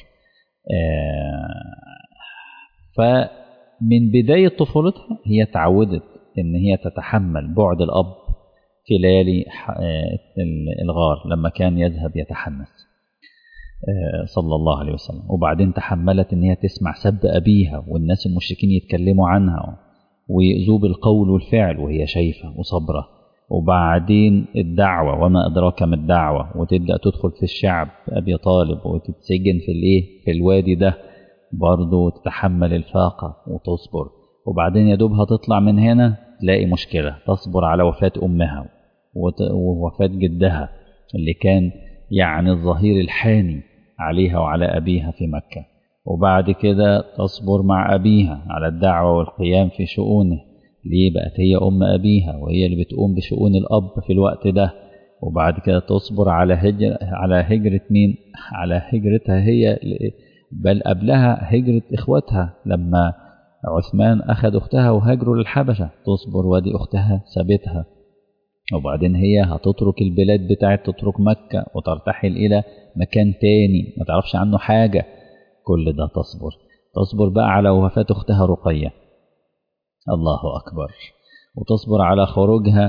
آه فمن بداية طفولتها هي تعودت ان هي تتحمل بعد الاب في ليالي الغار لما كان يذهب يتحنس آه صلى الله عليه وسلم وبعدين تحملت ان هي تسمع سب ابيها والناس المشركين يتكلموا عنها ويؤذوا بالقول والفعل وهي شايفة وصبرة وبعدين الدعوة وما أدراك ما الدعوة وتبدأ تدخل في الشعب أبي طالب وتتسجن في الإيه في الوادي ده برضه تتحمل الفاقة وتصبر وبعدين يا دوبها تطلع من هنا تلاقي مشكلة تصبر على وفاة أمها ووفاة جدها اللي كان يعني الظهير الحاني عليها وعلى أبيها في مكة وبعد كده تصبر مع أبيها على الدعوة والقيام في شؤونه ليه بقت هي أم أبيها وهي اللي بتقوم بشؤون الأب في الوقت ده وبعد كده تصبر على هجر على هجرة مين على هجرتها هي بل قبلها هجرة إخواتها لما عثمان أخذ أختها وهاجروا للحبشة تصبر وادي أختها سابتها وبعدين هي هتترك البلاد بتاعت تترك مكة وترتحل إلى مكان تاني ما تعرفش عنه حاجة كل ده تصبر تصبر بقى على وفاة أختها رقية الله أكبر وتصبر على خروجها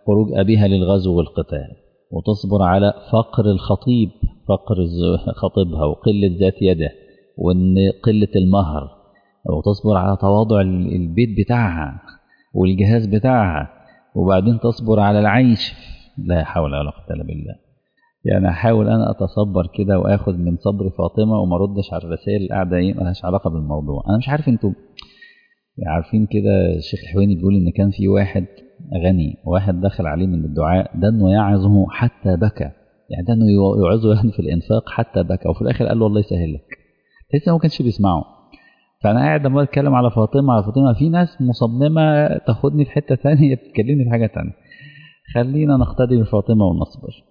خروج أبيها للغزو والقتال وتصبر على فقر الخطيب فقر خطيبها وقلة ذات يده وإن قلة المهر وتصبر على تواضع البيت بتاعها والجهاز بتاعها وبعدين تصبر على العيش لا حول ولا قوة إلا بالله يعني احاول انا اتصبر كده واخد من صبر فاطمه وما ردش على الرسائل اللي قاعده ايه ملهاش علاقه بالموضوع انا مش عارف انتوا يعني عارفين كده الشيخ الحويني بيقول ان كان في واحد غني واحد دخل عليه من الدعاء ده انه يعظه حتى بكى يعني ده انه يعظه يعني في الانفاق حتى بكى وفي الاخر قال له الله يسهل لك تحس ما كانش بيسمعه فانا قاعد لما اتكلم على فاطمه على فاطمه في ناس مصممه تاخدني في حته ثانيه بتكلمني في حاجه ثانيه خلينا نقتدي بفاطمه ونصبر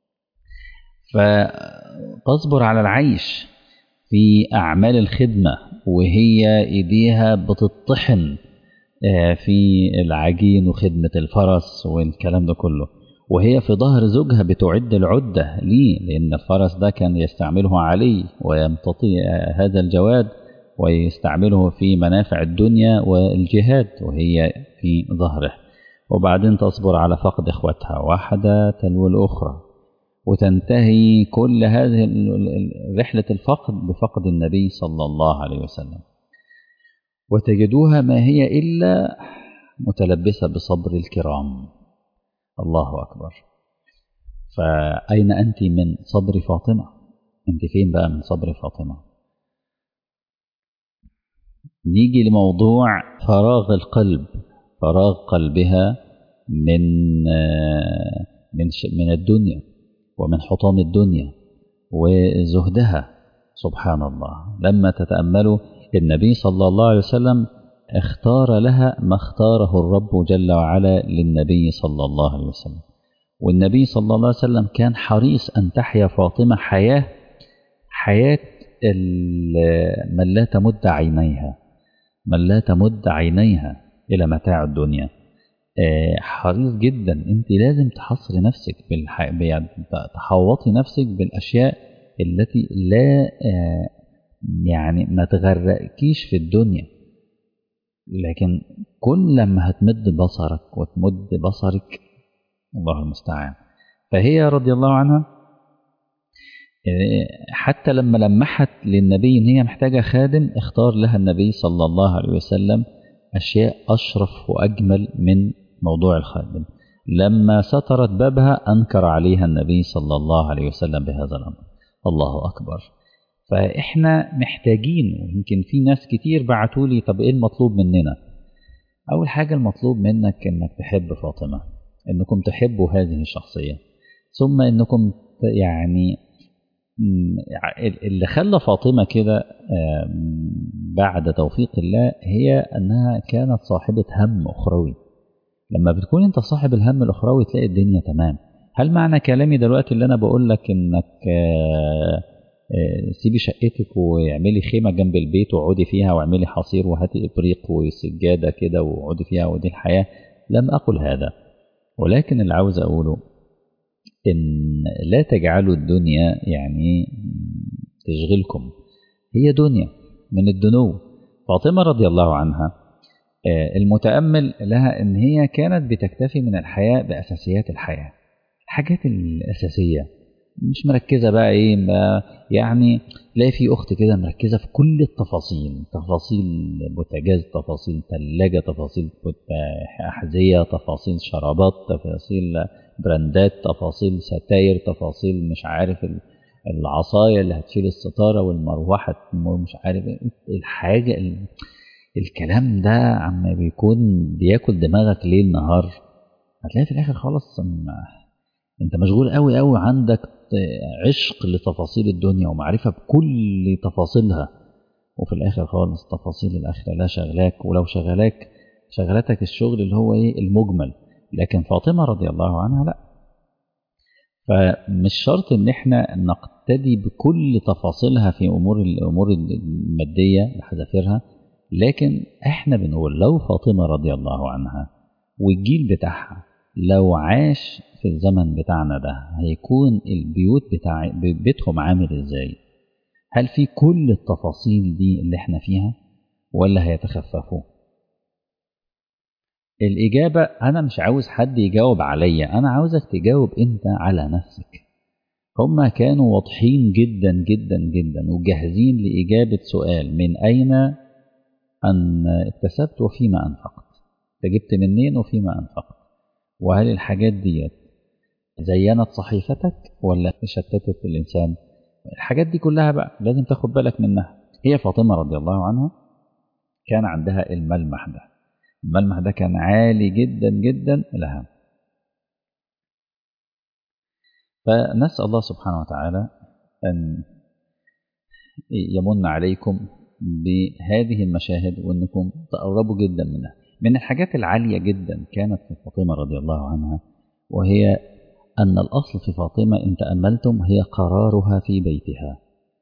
فتصبر على العيش في أعمال الخدمة وهي إيديها بتطحن في العجين وخدمة الفرس والكلام ده كله وهي في ظهر زوجها بتعد العدة ليه لأن الفرس ده كان يستعمله علي ويمتطي هذا الجواد ويستعمله في منافع الدنيا والجهاد وهي في ظهره وبعدين تصبر على فقد إخوتها واحدة تلو الأخرى وتنتهي كل هذه رحلة الفقد بفقد النبي صلى الله عليه وسلم وتجدوها ما هي إلا متلبسة بصبر الكرام الله أكبر فأين أنت من صبر فاطمة أنت فين بقى من صبر فاطمة نيجي لموضوع فراغ القلب فراغ قلبها من من من الدنيا ومن حطام الدنيا وزهدها سبحان الله لما تتأملوا النبي صلى الله عليه وسلم اختار لها ما اختاره الرب جل وعلا للنبي صلى الله عليه وسلم والنبي صلى الله عليه وسلم كان حريص أن تحيا فاطمة حياة حياة من لا تمد عينيها من لا تمد عينيها إلى متاع الدنيا حريص جدا انت لازم تحصري نفسك بالح... يعني تحوطي نفسك بالاشياء التي لا يعني ما تغرقكيش في الدنيا لكن كل ما هتمد بصرك وتمد بصرك الله المستعان فهي رضي الله عنها حتى لما لمحت للنبي ان هي محتاجه خادم اختار لها النبي صلى الله عليه وسلم اشياء اشرف واجمل من موضوع الخادم لما سترت بابها أنكر عليها النبي صلى الله عليه وسلم بهذا الأمر الله أكبر فإحنا محتاجين ويمكن في ناس كتير بعتوا لي طب إيه المطلوب مننا أول حاجة المطلوب منك إنك تحب فاطمة إنكم تحبوا هذه الشخصية ثم إنكم يعني اللي خلى فاطمة كده بعد توفيق الله هي أنها كانت صاحبة هم أخروي لما بتكون انت صاحب الهم الاخروي تلاقي الدنيا تمام هل معنى كلامي دلوقتي اللي انا بقول لك انك سيبي شقتك واعملي خيمه جنب البيت واقعدي فيها واعملي حصير وهاتي ابريق وسجاده كده واقعدي فيها ودي الحياه لم اقل هذا ولكن اللي عاوز اقوله ان لا تجعلوا الدنيا يعني تشغلكم هي دنيا من الدنو فاطمه رضي الله عنها المتأمل لها إن هي كانت بتكتفي من الحياة بأساسيات الحياة الحاجات الأساسية مش مركزة بقى إيه ما يعني تلاقي في أخت كده مركزة في كل التفاصيل تفاصيل بوتاجاز تفاصيل ثلاجة تفاصيل أحذية تفاصيل شرابات تفاصيل براندات تفاصيل ستاير تفاصيل مش عارف العصاية اللي هتشيل الستارة والمروحة مش عارف الحاجة الكلام ده عم بيكون بياكل دماغك ليل نهار هتلاقي في الاخر خالص انت مشغول قوي قوي عندك عشق لتفاصيل الدنيا ومعرفة بكل تفاصيلها وفي الاخر خالص تفاصيل الاخرة لا شغلاك ولو شغلاك شغلتك الشغل اللي هو ايه المجمل لكن فاطمة رضي الله عنها لا فمش شرط ان احنا نقتدي بكل تفاصيلها في امور الامور الماديه لحذافيرها لكن احنا بنقول لو فاطمه رضي الله عنها والجيل بتاعها لو عاش في الزمن بتاعنا ده هيكون البيوت بتاع بيتهم عامل ازاي هل في كل التفاصيل دي اللي احنا فيها ولا هيتخففوا الإجابة أنا مش عاوز حد يجاوب عليا أنا عاوزك تجاوب أنت على نفسك هما كانوا واضحين جدا جدا جدا وجاهزين لإجابة سؤال من أين أن اكتسبت وفيما أنفقت جبت منين وفيما أنفقت وهل الحاجات ديت زينت صحيفتك ولا شتتت الإنسان الحاجات دي كلها بقى لازم تاخد بالك منها هي فاطمة رضي الله عنها كان عندها الملمح ده الملمح ده كان عالي جدا جدا لها فنسأل الله سبحانه وتعالى أن يمن عليكم بهذه المشاهد وأنكم تقربوا جدا منها من الحاجات العالية جدا كانت في فاطمة رضي الله عنها وهي أن الأصل في فاطمة إن تأملتم هي قرارها في بيتها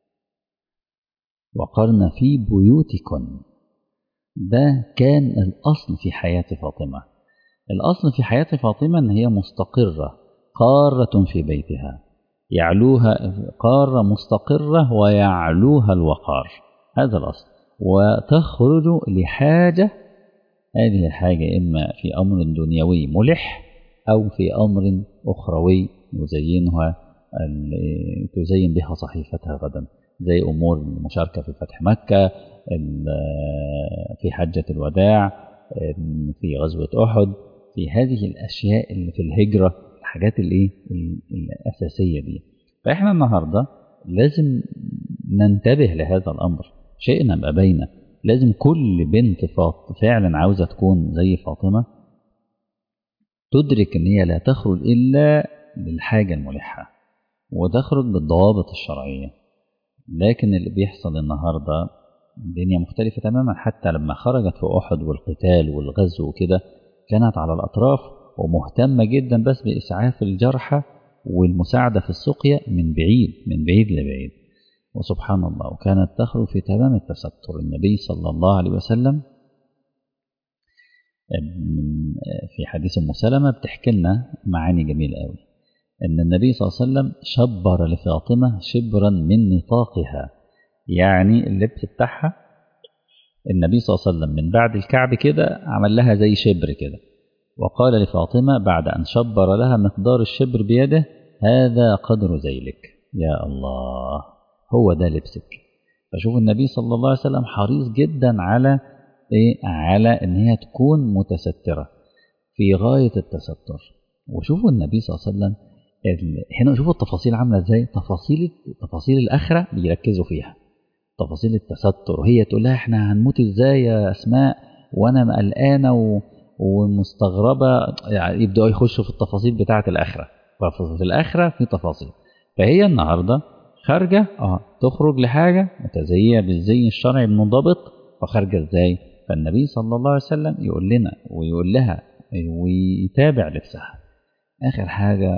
وقرن في بيوتكن ده كان الأصل في حياة فاطمة الأصل في حياة فاطمة أن هي مستقرة قارة في بيتها يعلوها قارة مستقرة ويعلوها الوقار هذا الأصل وتخرج لحاجة هذه الحاجة إما في أمر دنيوي ملح أو في أمر أخروي يزينها تزين بها صحيفتها غدا زي أمور المشاركة في فتح مكة في حجة الوداع في غزوة أحد في هذه الأشياء اللي في الهجرة الحاجات الايه الأساسية دي فإحنا النهاردة لازم ننتبه لهذا الأمر شيء نبقى بينه لازم كل بنت فاط فعلا عاوزة تكون زي فاطمة تدرك ان هي لا تخرج الا للحاجة الملحة وتخرج بالضوابط الشرعية لكن اللي بيحصل النهاردة الدنيا مختلفة تماما حتى لما خرجت في أحد والقتال والغزو وكده كانت على الأطراف ومهتمة جدا بس بإسعاف الجرحى والمساعدة في السقيا من بعيد من بعيد لبعيد وسبحان الله وكانت تخرج في تمام التستر النبي صلى الله عليه وسلم في حديث ام سلمة بتحكي لنا معاني جميلة قوي ان النبي صلى الله عليه وسلم شبر لفاطمة شبرا من نطاقها يعني اللبس بتاعها النبي صلى الله عليه وسلم من بعد الكعب كده عمل لها زي شبر كده وقال لفاطمة بعد أن شبر لها مقدار الشبر بيده هذا قدر ذيلك يا الله هو ده لبسك فشوف النبي صلى الله عليه وسلم حريص جدا على إيه؟ على ان هي تكون متستره في غايه التستر وشوفوا النبي صلى الله عليه وسلم هنا شوفوا التفاصيل عامله ازاي تفاصيل تفاصيل الاخره بيركزوا فيها تفاصيل التستر وهي تقول لها احنا هنموت ازاي يا اسماء وانا قلقانه و... ومستغربه يعني يبداوا يخشوا في التفاصيل بتاعه الاخره ففي الاخره في تفاصيل فهي النهارده خارجه اه تخرج لحاجه متزيه بالزي الشرعي المنضبط فخارجه ازاي فالنبي صلى الله عليه وسلم يقول لنا ويقول لها ويتابع لبسها آخر حاجة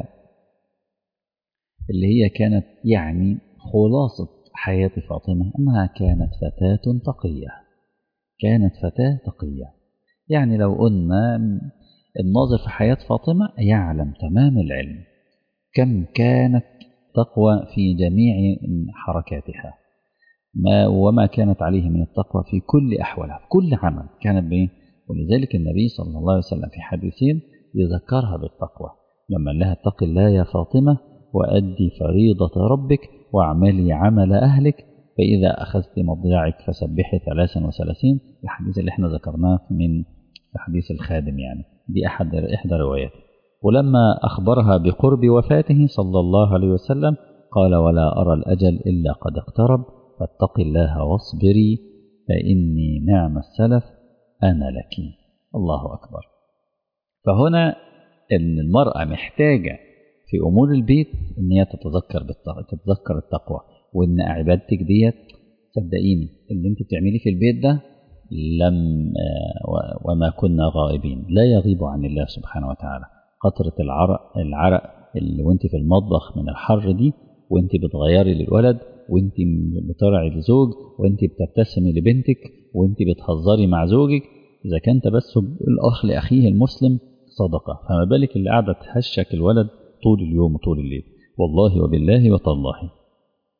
اللي هي كانت يعني خلاصة حياة فاطمة أنها كانت فتاة تقية كانت فتاة تقية يعني لو قلنا الناظر في حياة فاطمة يعلم تمام العلم كم كانت تقوى في جميع حركاتها ما وما كانت عليه من التقوى في كل أحوالها في كل عمل كانت بإيه ولذلك النبي صلى الله عليه وسلم في حديثين يذكرها بالتقوى لما لها اتق الله يا فاطمة وأدي فريضة ربك واعملي عمل أهلك فإذا أخذت مضجعك فسبحي ثلاثا وثلاثين الحديث اللي احنا ذكرناه من حديث الخادم يعني دي أحد إحدى رواياته ولما أخبرها بقرب وفاته صلى الله عليه وسلم قال ولا أرى الأجل إلا قد اقترب فاتق الله واصبري فإني نعم السلف أنا لك الله أكبر فهنا أن المرأة محتاجة في أمور البيت أن هي تتذكر تتذكر التقوى وأن عبادتك ديت صدقيني اللي أنت بتعمليه في البيت ده لم وما كنا غائبين لا يغيب عن الله سبحانه وتعالى قطرة العرق العرق اللي وانت في المطبخ من الحر دي وانت بتغيري للولد وانت بترعي الزوج وانت بتبتسمي لبنتك وانت بتهزري مع زوجك اذا كان تبسم الاخ لاخيه المسلم صدقه فما بالك اللي قاعده تهشك الولد طول اليوم وطول الليل والله وبالله وتالله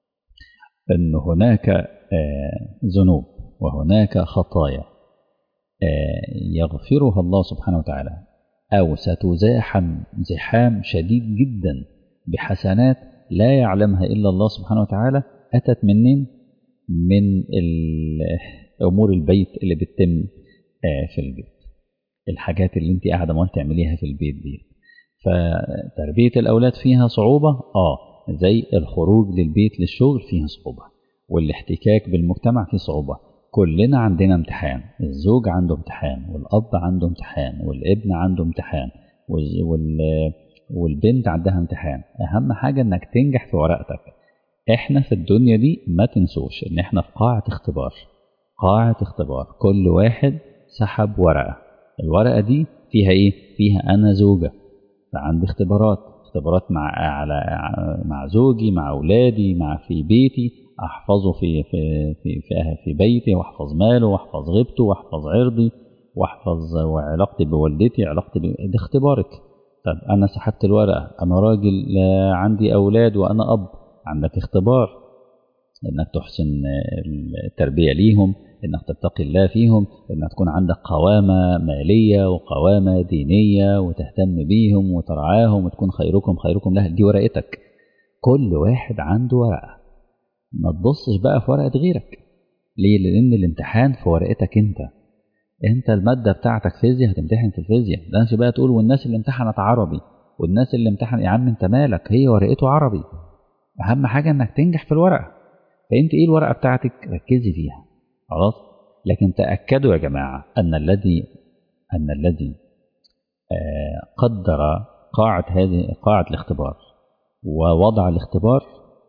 ان هناك ذنوب وهناك خطايا يغفرها الله سبحانه وتعالى أو ستزاحم زحام شديد جدا بحسنات لا يعلمها إلا الله سبحانه وتعالى أتت منين من أمور البيت اللي بتتم في البيت الحاجات اللي انت قاعدة ما تعمليها في البيت دي فتربية الأولاد فيها صعوبة آه زي الخروج للبيت للشغل فيها صعوبة والاحتكاك بالمجتمع فيه صعوبة كلنا عندنا امتحان الزوج عنده امتحان والأب عنده امتحان والابن عنده امتحان وال... والبنت عندها امتحان أهم حاجة إنك تنجح في ورقتك احنا في الدنيا دي ما تنسوش ان احنا في قاعة اختبار قاعة اختبار كل واحد سحب ورقة الورقة دي فيها ايه فيها انا زوجة فعندي اختبارات اختبارات مع على مع زوجي مع اولادي مع في بيتي احفظه في في في في, في بيتي واحفظ ماله واحفظ غيبته واحفظ عرضي واحفظ وعلاقتي بوالدتي علاقتي ب... ده اختبارك طب انا سحبت الورقة انا راجل عندي اولاد وانا اب عندك اختبار انك تحسن التربية ليهم انك تتقي الله فيهم انك تكون عندك قوامة مالية وقوامة دينية وتهتم بيهم وترعاهم وتكون خيركم خيركم له دي ورقتك كل واحد عنده ورقة ما تبصش بقى في ورقة غيرك ليه لان الامتحان في ورقتك انت انت المادة بتاعتك فيزياء هتمتحن في الفيزياء ده مش بقى تقول والناس اللي امتحنت عربي والناس اللي امتحن يا عم انت مالك هي ورقته عربي اهم حاجه انك تنجح في الورقه فانت ايه الورقه بتاعتك ركزي فيها خلاص لكن تاكدوا يا جماعه ان الذي ان الذي آه قدر قاعه هذه قاعه الاختبار ووضع الاختبار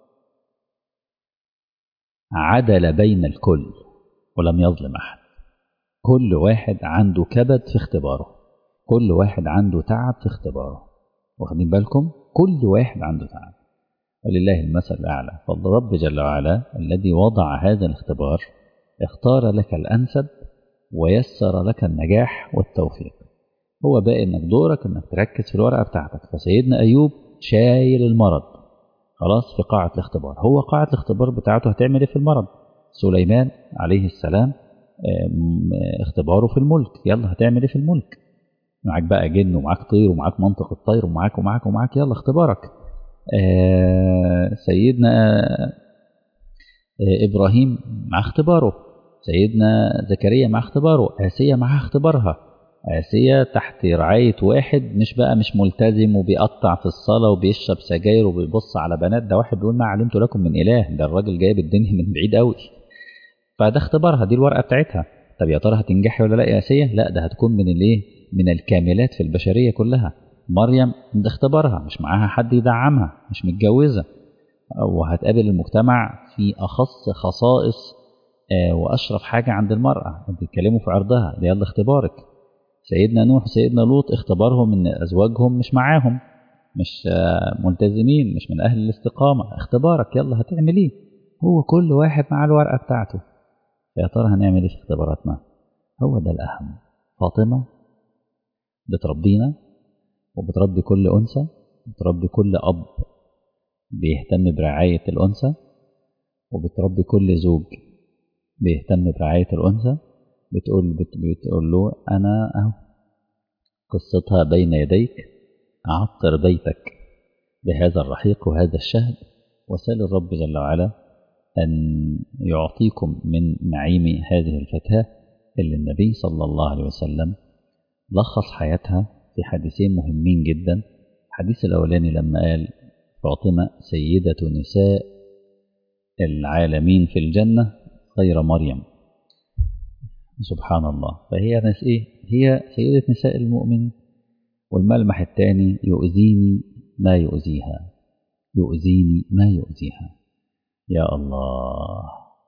عدل بين الكل ولم يظلم احد كل واحد عنده كبد في اختباره كل واحد عنده تعب في اختباره واخدين بالكم كل واحد عنده تعب ولله المثل الأعلى فالرب جل وعلا الذي وضع هذا الاختبار اختار لك الأنسب ويسر لك النجاح والتوفيق هو باقي انك دورك انك تركز في الورقة بتاعتك فسيدنا أيوب شايل المرض خلاص في قاعة الاختبار هو قاعة الاختبار بتاعته هتعمل ايه في المرض سليمان عليه السلام اختباره في الملك يلا هتعمل ايه في الملك معاك بقى جن ومعاك طير ومعاك منطق الطير ومعاك ومعاك ومعاك يلا اختبارك آه سيدنا آه إبراهيم مع اختباره سيدنا زكريا مع اختباره آسيا مع اختبارها آسيا تحت رعاية واحد مش بقى مش ملتزم وبيقطع في الصلاة وبيشرب سجاير وبيبص على بنات ده واحد بيقول ما علمت لكم من إله ده الراجل جايب الدنيا من بعيد قوي فده اختبارها دي الورقة بتاعتها طب يا ترى هتنجحي ولا لا يا آسيا لا ده هتكون من الايه من الكاملات في البشرية كلها مريم ده اختبارها مش معاها حد يدعمها مش متجوزة وهتقابل المجتمع في أخص خصائص آه وأشرف حاجة عند المرأة بيتكلموا في عرضها ده يلا اختبارك سيدنا نوح سيدنا لوط اختبارهم ان أزواجهم مش معاهم مش آه ملتزمين مش من أهل الاستقامة اختبارك يلا هتعمل ايه هو كل واحد مع الورقة بتاعته يا ترى هنعمل ايه في اختباراتنا هو ده الأهم فاطمة بتربينا وبتربي كل أنثى بتربي كل أب بيهتم برعاية الأنثى وبتربي كل زوج بيهتم برعاية الأنثى بتقول بتقول له أنا أهو قصتها بين يديك عطر بيتك بهذا الرحيق وهذا الشهد وسال الرب جل وعلا أن يعطيكم من نعيم هذه الفتاة اللي النبي صلى الله عليه وسلم لخص حياتها في حديثين مهمين جدا الحديث الأولاني لما قال فاطمة سيدة نساء العالمين في الجنة غير مريم سبحان الله فهي ناس إيه هي سيدة نساء المؤمنين والملمح الثاني يؤذيني ما يؤذيها يؤذيني ما يؤذيها يا الله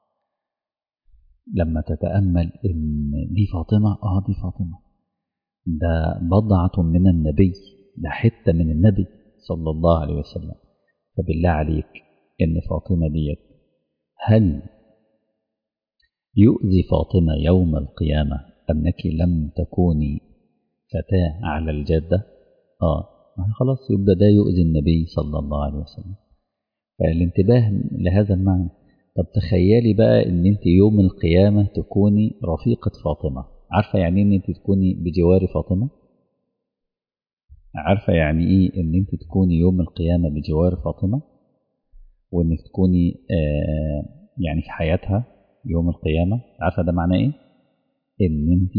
لما تتأمل إن دي فاطمة آه دي فاطمة ده بضعة من النبي ده حتة من النبي صلى الله عليه وسلم فبالله عليك إن فاطمة ديت هل يؤذي فاطمة يوم القيامة أنك لم تكوني فتاة على الجادة آه خلاص يبقى ده يؤذي النبي صلى الله عليه وسلم فالانتباه لهذا المعنى طب تخيلي بقى ان انت يوم القيامة تكوني رفيقة فاطمة عارفة يعني إن أنت تكوني بجوار فاطمة عارفة يعني إيه إن أنت تكوني يوم القيامة بجوار فاطمة وإنك تكوني آه يعني في حياتها يوم القيامة عارفة ده معناه إيه؟ إن أنت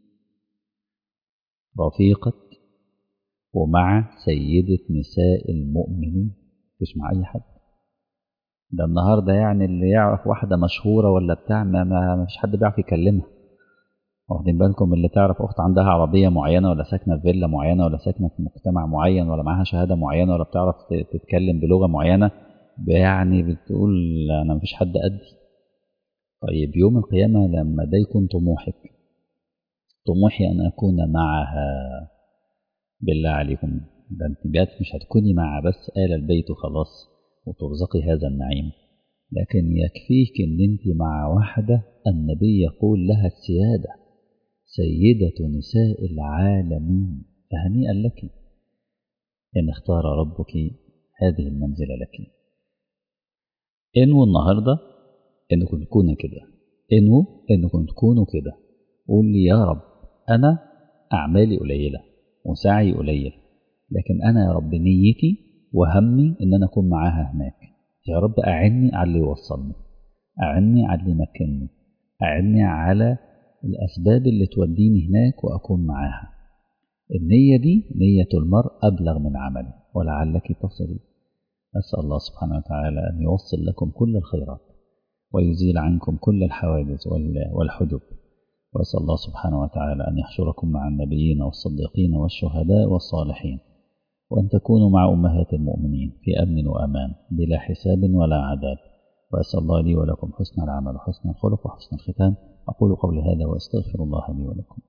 رفيقة ومع سيدة نساء المؤمنين مش مع أي حد ده النهاردة يعني اللي يعرف واحدة مشهورة ولا بتاع ما, ما فيش حد بيعرف يكلمها واخدين بالكم اللي تعرف أخت عندها عربية معينة ولا ساكنة في فيلا معينة ولا ساكنة في مجتمع معين ولا معاها شهادة معينة ولا بتعرف تتكلم بلغة معينة يعني بتقول أنا مفيش حد قدي طيب يوم القيامة لما ده يكون طموحك طموحي أن أكون معها بالله عليكم ده انت بقت مش هتكوني مع بس آل البيت وخلاص وترزقي هذا النعيم لكن يكفيك ان انت مع واحدة النبي يقول لها السيادة سيدة نساء العالمين فهنيئا لك إن اختار ربك هذه المنزلة لك انووا النهاردة انكم تكونوا كده انووا انكم تكونوا كده قول لي يا رب أنا أعمالي قليلة وسعي قليل لكن أنا يا رب نيتي وهمي إن أنا أكون معاها هناك يا رب أعني على اللي يوصلني أعني على اللي يمكنني أعني على الأسباب اللي توديني هناك وأكون معاها النية دي نية المرء أبلغ من عمله ولعلك تصلي أسأل الله سبحانه وتعالى أن يوصل لكم كل الخيرات ويزيل عنكم كل الحواجز والحجب وأسأل الله سبحانه وتعالى أن يحشركم مع النبيين والصديقين والشهداء والصالحين وأن تكونوا مع أمهات المؤمنين في أمن وأمان بلا حساب ولا عذاب وأسأل الله لي ولكم حسن العمل وحسن الخلق وحسن الختام أقول قولي هذا وأستغفر الله لي ولكم